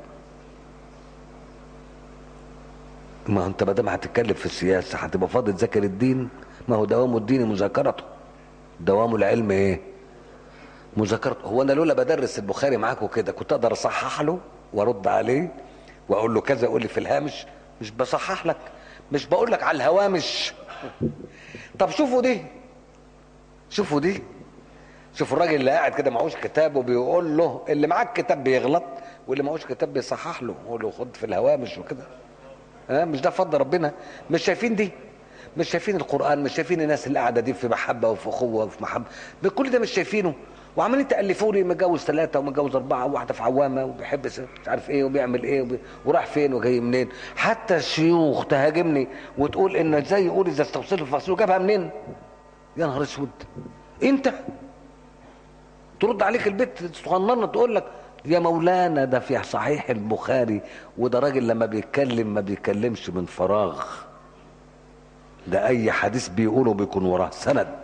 ما هو انت ما دام هتتكلم في السياسه هتبقى فاضي تذاكر الدين ما هو دوام الدين مذاكرته دوام العلم ايه مذاكرته هو انا لولا بدرس البخاري معاكم كده كنت اقدر اصحح له وارد عليه واقول له كذا يقول لي في الهامش مش بصحح لك مش بقول لك على الهوامش طب شوفوا دي شوفوا دي شوفوا الراجل اللي قاعد كده معهوش كتاب وبيقول له اللي معاه الكتاب بيغلط واللي معهوش كتاب بيصحح له يقول له خد في الهوامش وكده ها مش ده فضل ربنا مش شايفين دي مش شايفين القران مش شايفين الناس اللي قاعده دي في محبه وفي اخوه وفي محبه كل ده مش شايفينه وعمالين تالفوا لي متجوز ثلاثه ومتجوز اربعه وواحده في عوامه وبيحب مش عارف ايه وبيعمل ايه وبي... وراح فين وجاي منين حتى الشيوخ تهاجمني وتقول ان ازاي يقول اذا استوصلت الفصل جابها منين يا نهار اسود انت ترد عليك البيت صغننه تقول لك يا مولانا ده في صحيح البخاري وده راجل لما بيتكلم ما بيتكلمش من فراغ ده اي حديث بيقوله بيكون وراه سند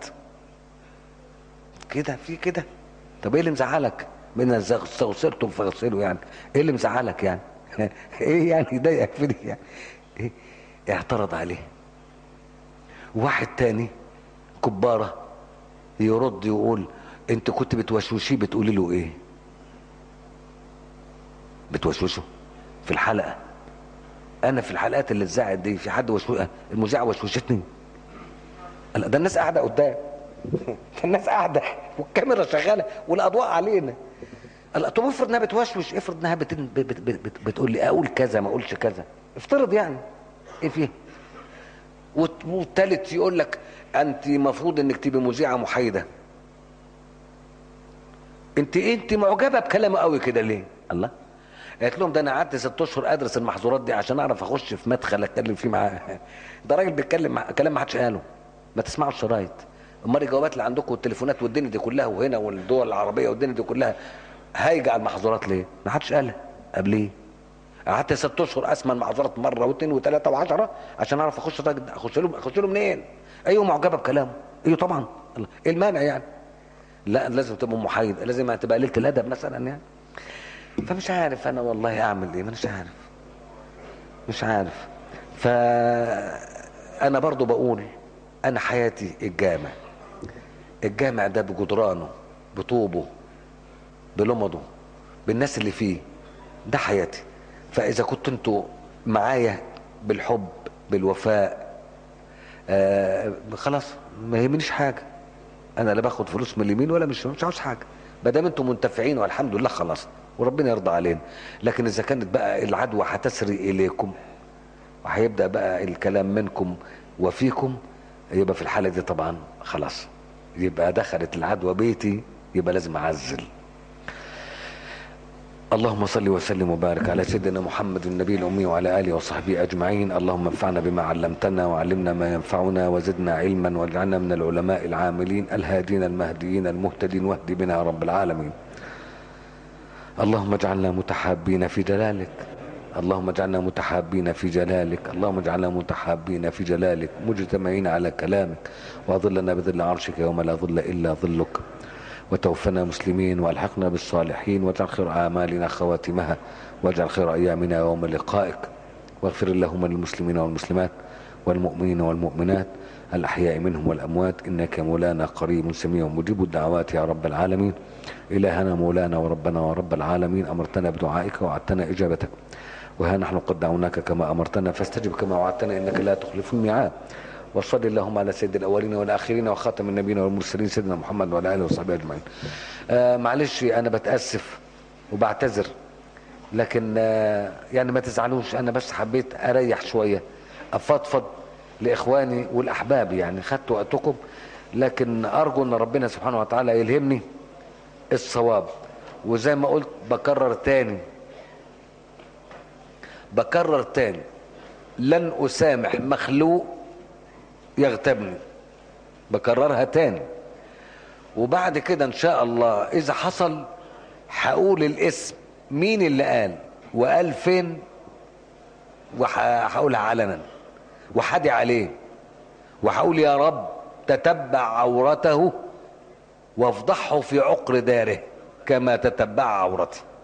كده في كده طب ايه اللي مزعلك من استغسلتم فاغسلوا يعني ايه اللي مزعلك يعني ايه يعني يضايقك في دي يعني إيه؟ اعترض عليه واحد تاني كبارة يرد يقول انت كنت بتوشوشيه بتقولي له ايه بتوشوشه في الحلقة انا في الحلقات اللي اتذاعت دي في حد وشو المذيعة وشوشتني ده الناس قاعدة قدام الناس قاعدة والكاميرا شغالة والاضواء علينا طب افرض انها بتوشوش افرض انها بت... بت... بت... بت... بتقول لي اقول كذا ما اقولش كذا افترض يعني ايه فيه والتالت يقول لك انت المفروض انك تبقي مذيعه محايده انت انت معجبه بكلامه قوي كده ليه الله قالت لهم ده انا قعدت ست اشهر ادرس المحظورات دي عشان اعرف اخش في مدخل اتكلم فيه معاه ده راجل بيتكلم مع... كلام ما حدش قاله ما تسمعوا الشرايط امال الجوابات اللي عندكم والتليفونات والدنيا دي كلها وهنا والدول العربيه والدنيا دي كلها هايجه على المحظورات ليه؟ ما حدش قالها قبليه قعدت ست اشهر اسمع المحظورات مره واثنين وثلاثه وعشره عشان اعرف اخش الراجل ده اخش له اخش له منين؟ ايوه معجبه بكلامه ايوه طبعا ايه المانع يعني؟ لا لازم تبقى محايد لازم تبقى قليله الادب مثلا يعني فمش عارف انا والله اعمل ايه مش عارف مش عارف فانا برضو بقول انا حياتي الجامع الجامع ده بجدرانه بطوبه بلمضه بالناس اللي فيه ده حياتي فاذا كنت انتوا معايا بالحب بالوفاء آه خلاص ما يهمنيش حاجه انا لا باخد فلوس من اليمين ولا مش مش عاوز حاجه ما دام انتم منتفعين والحمد لله خلاص وربنا يرضى علينا لكن اذا كانت بقى العدوى هتسري اليكم وهيبدا بقى الكلام منكم وفيكم يبقى في الحاله دي طبعا خلاص يبقى دخلت العدوى بيتي يبقى لازم اعزل اللهم صل وسلم وبارك على سيدنا محمد النبي الأمي وعلى آله وصحبه أجمعين اللهم انفعنا بما علمتنا وعلمنا ما ينفعنا وزدنا علما واجعلنا من العلماء العاملين الهادين المهديين المهتدين واهد بنا يا رب العالمين اللهم اجعلنا متحابين في جلالك اللهم اجعلنا متحابين في جلالك اللهم اجعلنا متحابين في جلالك مجتمعين على كلامك واظلنا بظل عرشك يوم لا ظل إلا ظلك وتوفنا مسلمين والحقنا بالصالحين واجعل خير اعمالنا خواتمها واجعل خير ايامنا يوم لقائك واغفر اللهم للمسلمين والمسلمات والمؤمنين والمؤمنات الاحياء منهم والاموات انك مولانا قريب سميع مجيب الدعوات يا رب العالمين الهنا مولانا وربنا ورب العالمين امرتنا بدعائك ووعدتنا اجابتك وها نحن قد دعوناك كما امرتنا فاستجب كما وعدتنا انك لا تخلف الميعاد وصل اللهم على سيد الاولين والاخرين وخاتم النبيين والمرسلين سيدنا محمد وعلى اله وصحبه اجمعين. آه معلش انا بتاسف وبعتذر لكن آه يعني ما تزعلوش انا بس حبيت اريح شويه افضفض لاخواني والاحباب يعني خدت وقتكم لكن ارجو ان ربنا سبحانه وتعالى يلهمني الصواب وزي ما قلت بكرر تاني بكرر تاني لن اسامح مخلوق يغتابني بكررها تاني وبعد كده ان شاء الله اذا حصل هقول الاسم مين اللي قال وقال فين وهقولها علنا وحدي عليه وهقول يا رب تتبع عورته وافضحه في عقر داره كما تتبع عورتي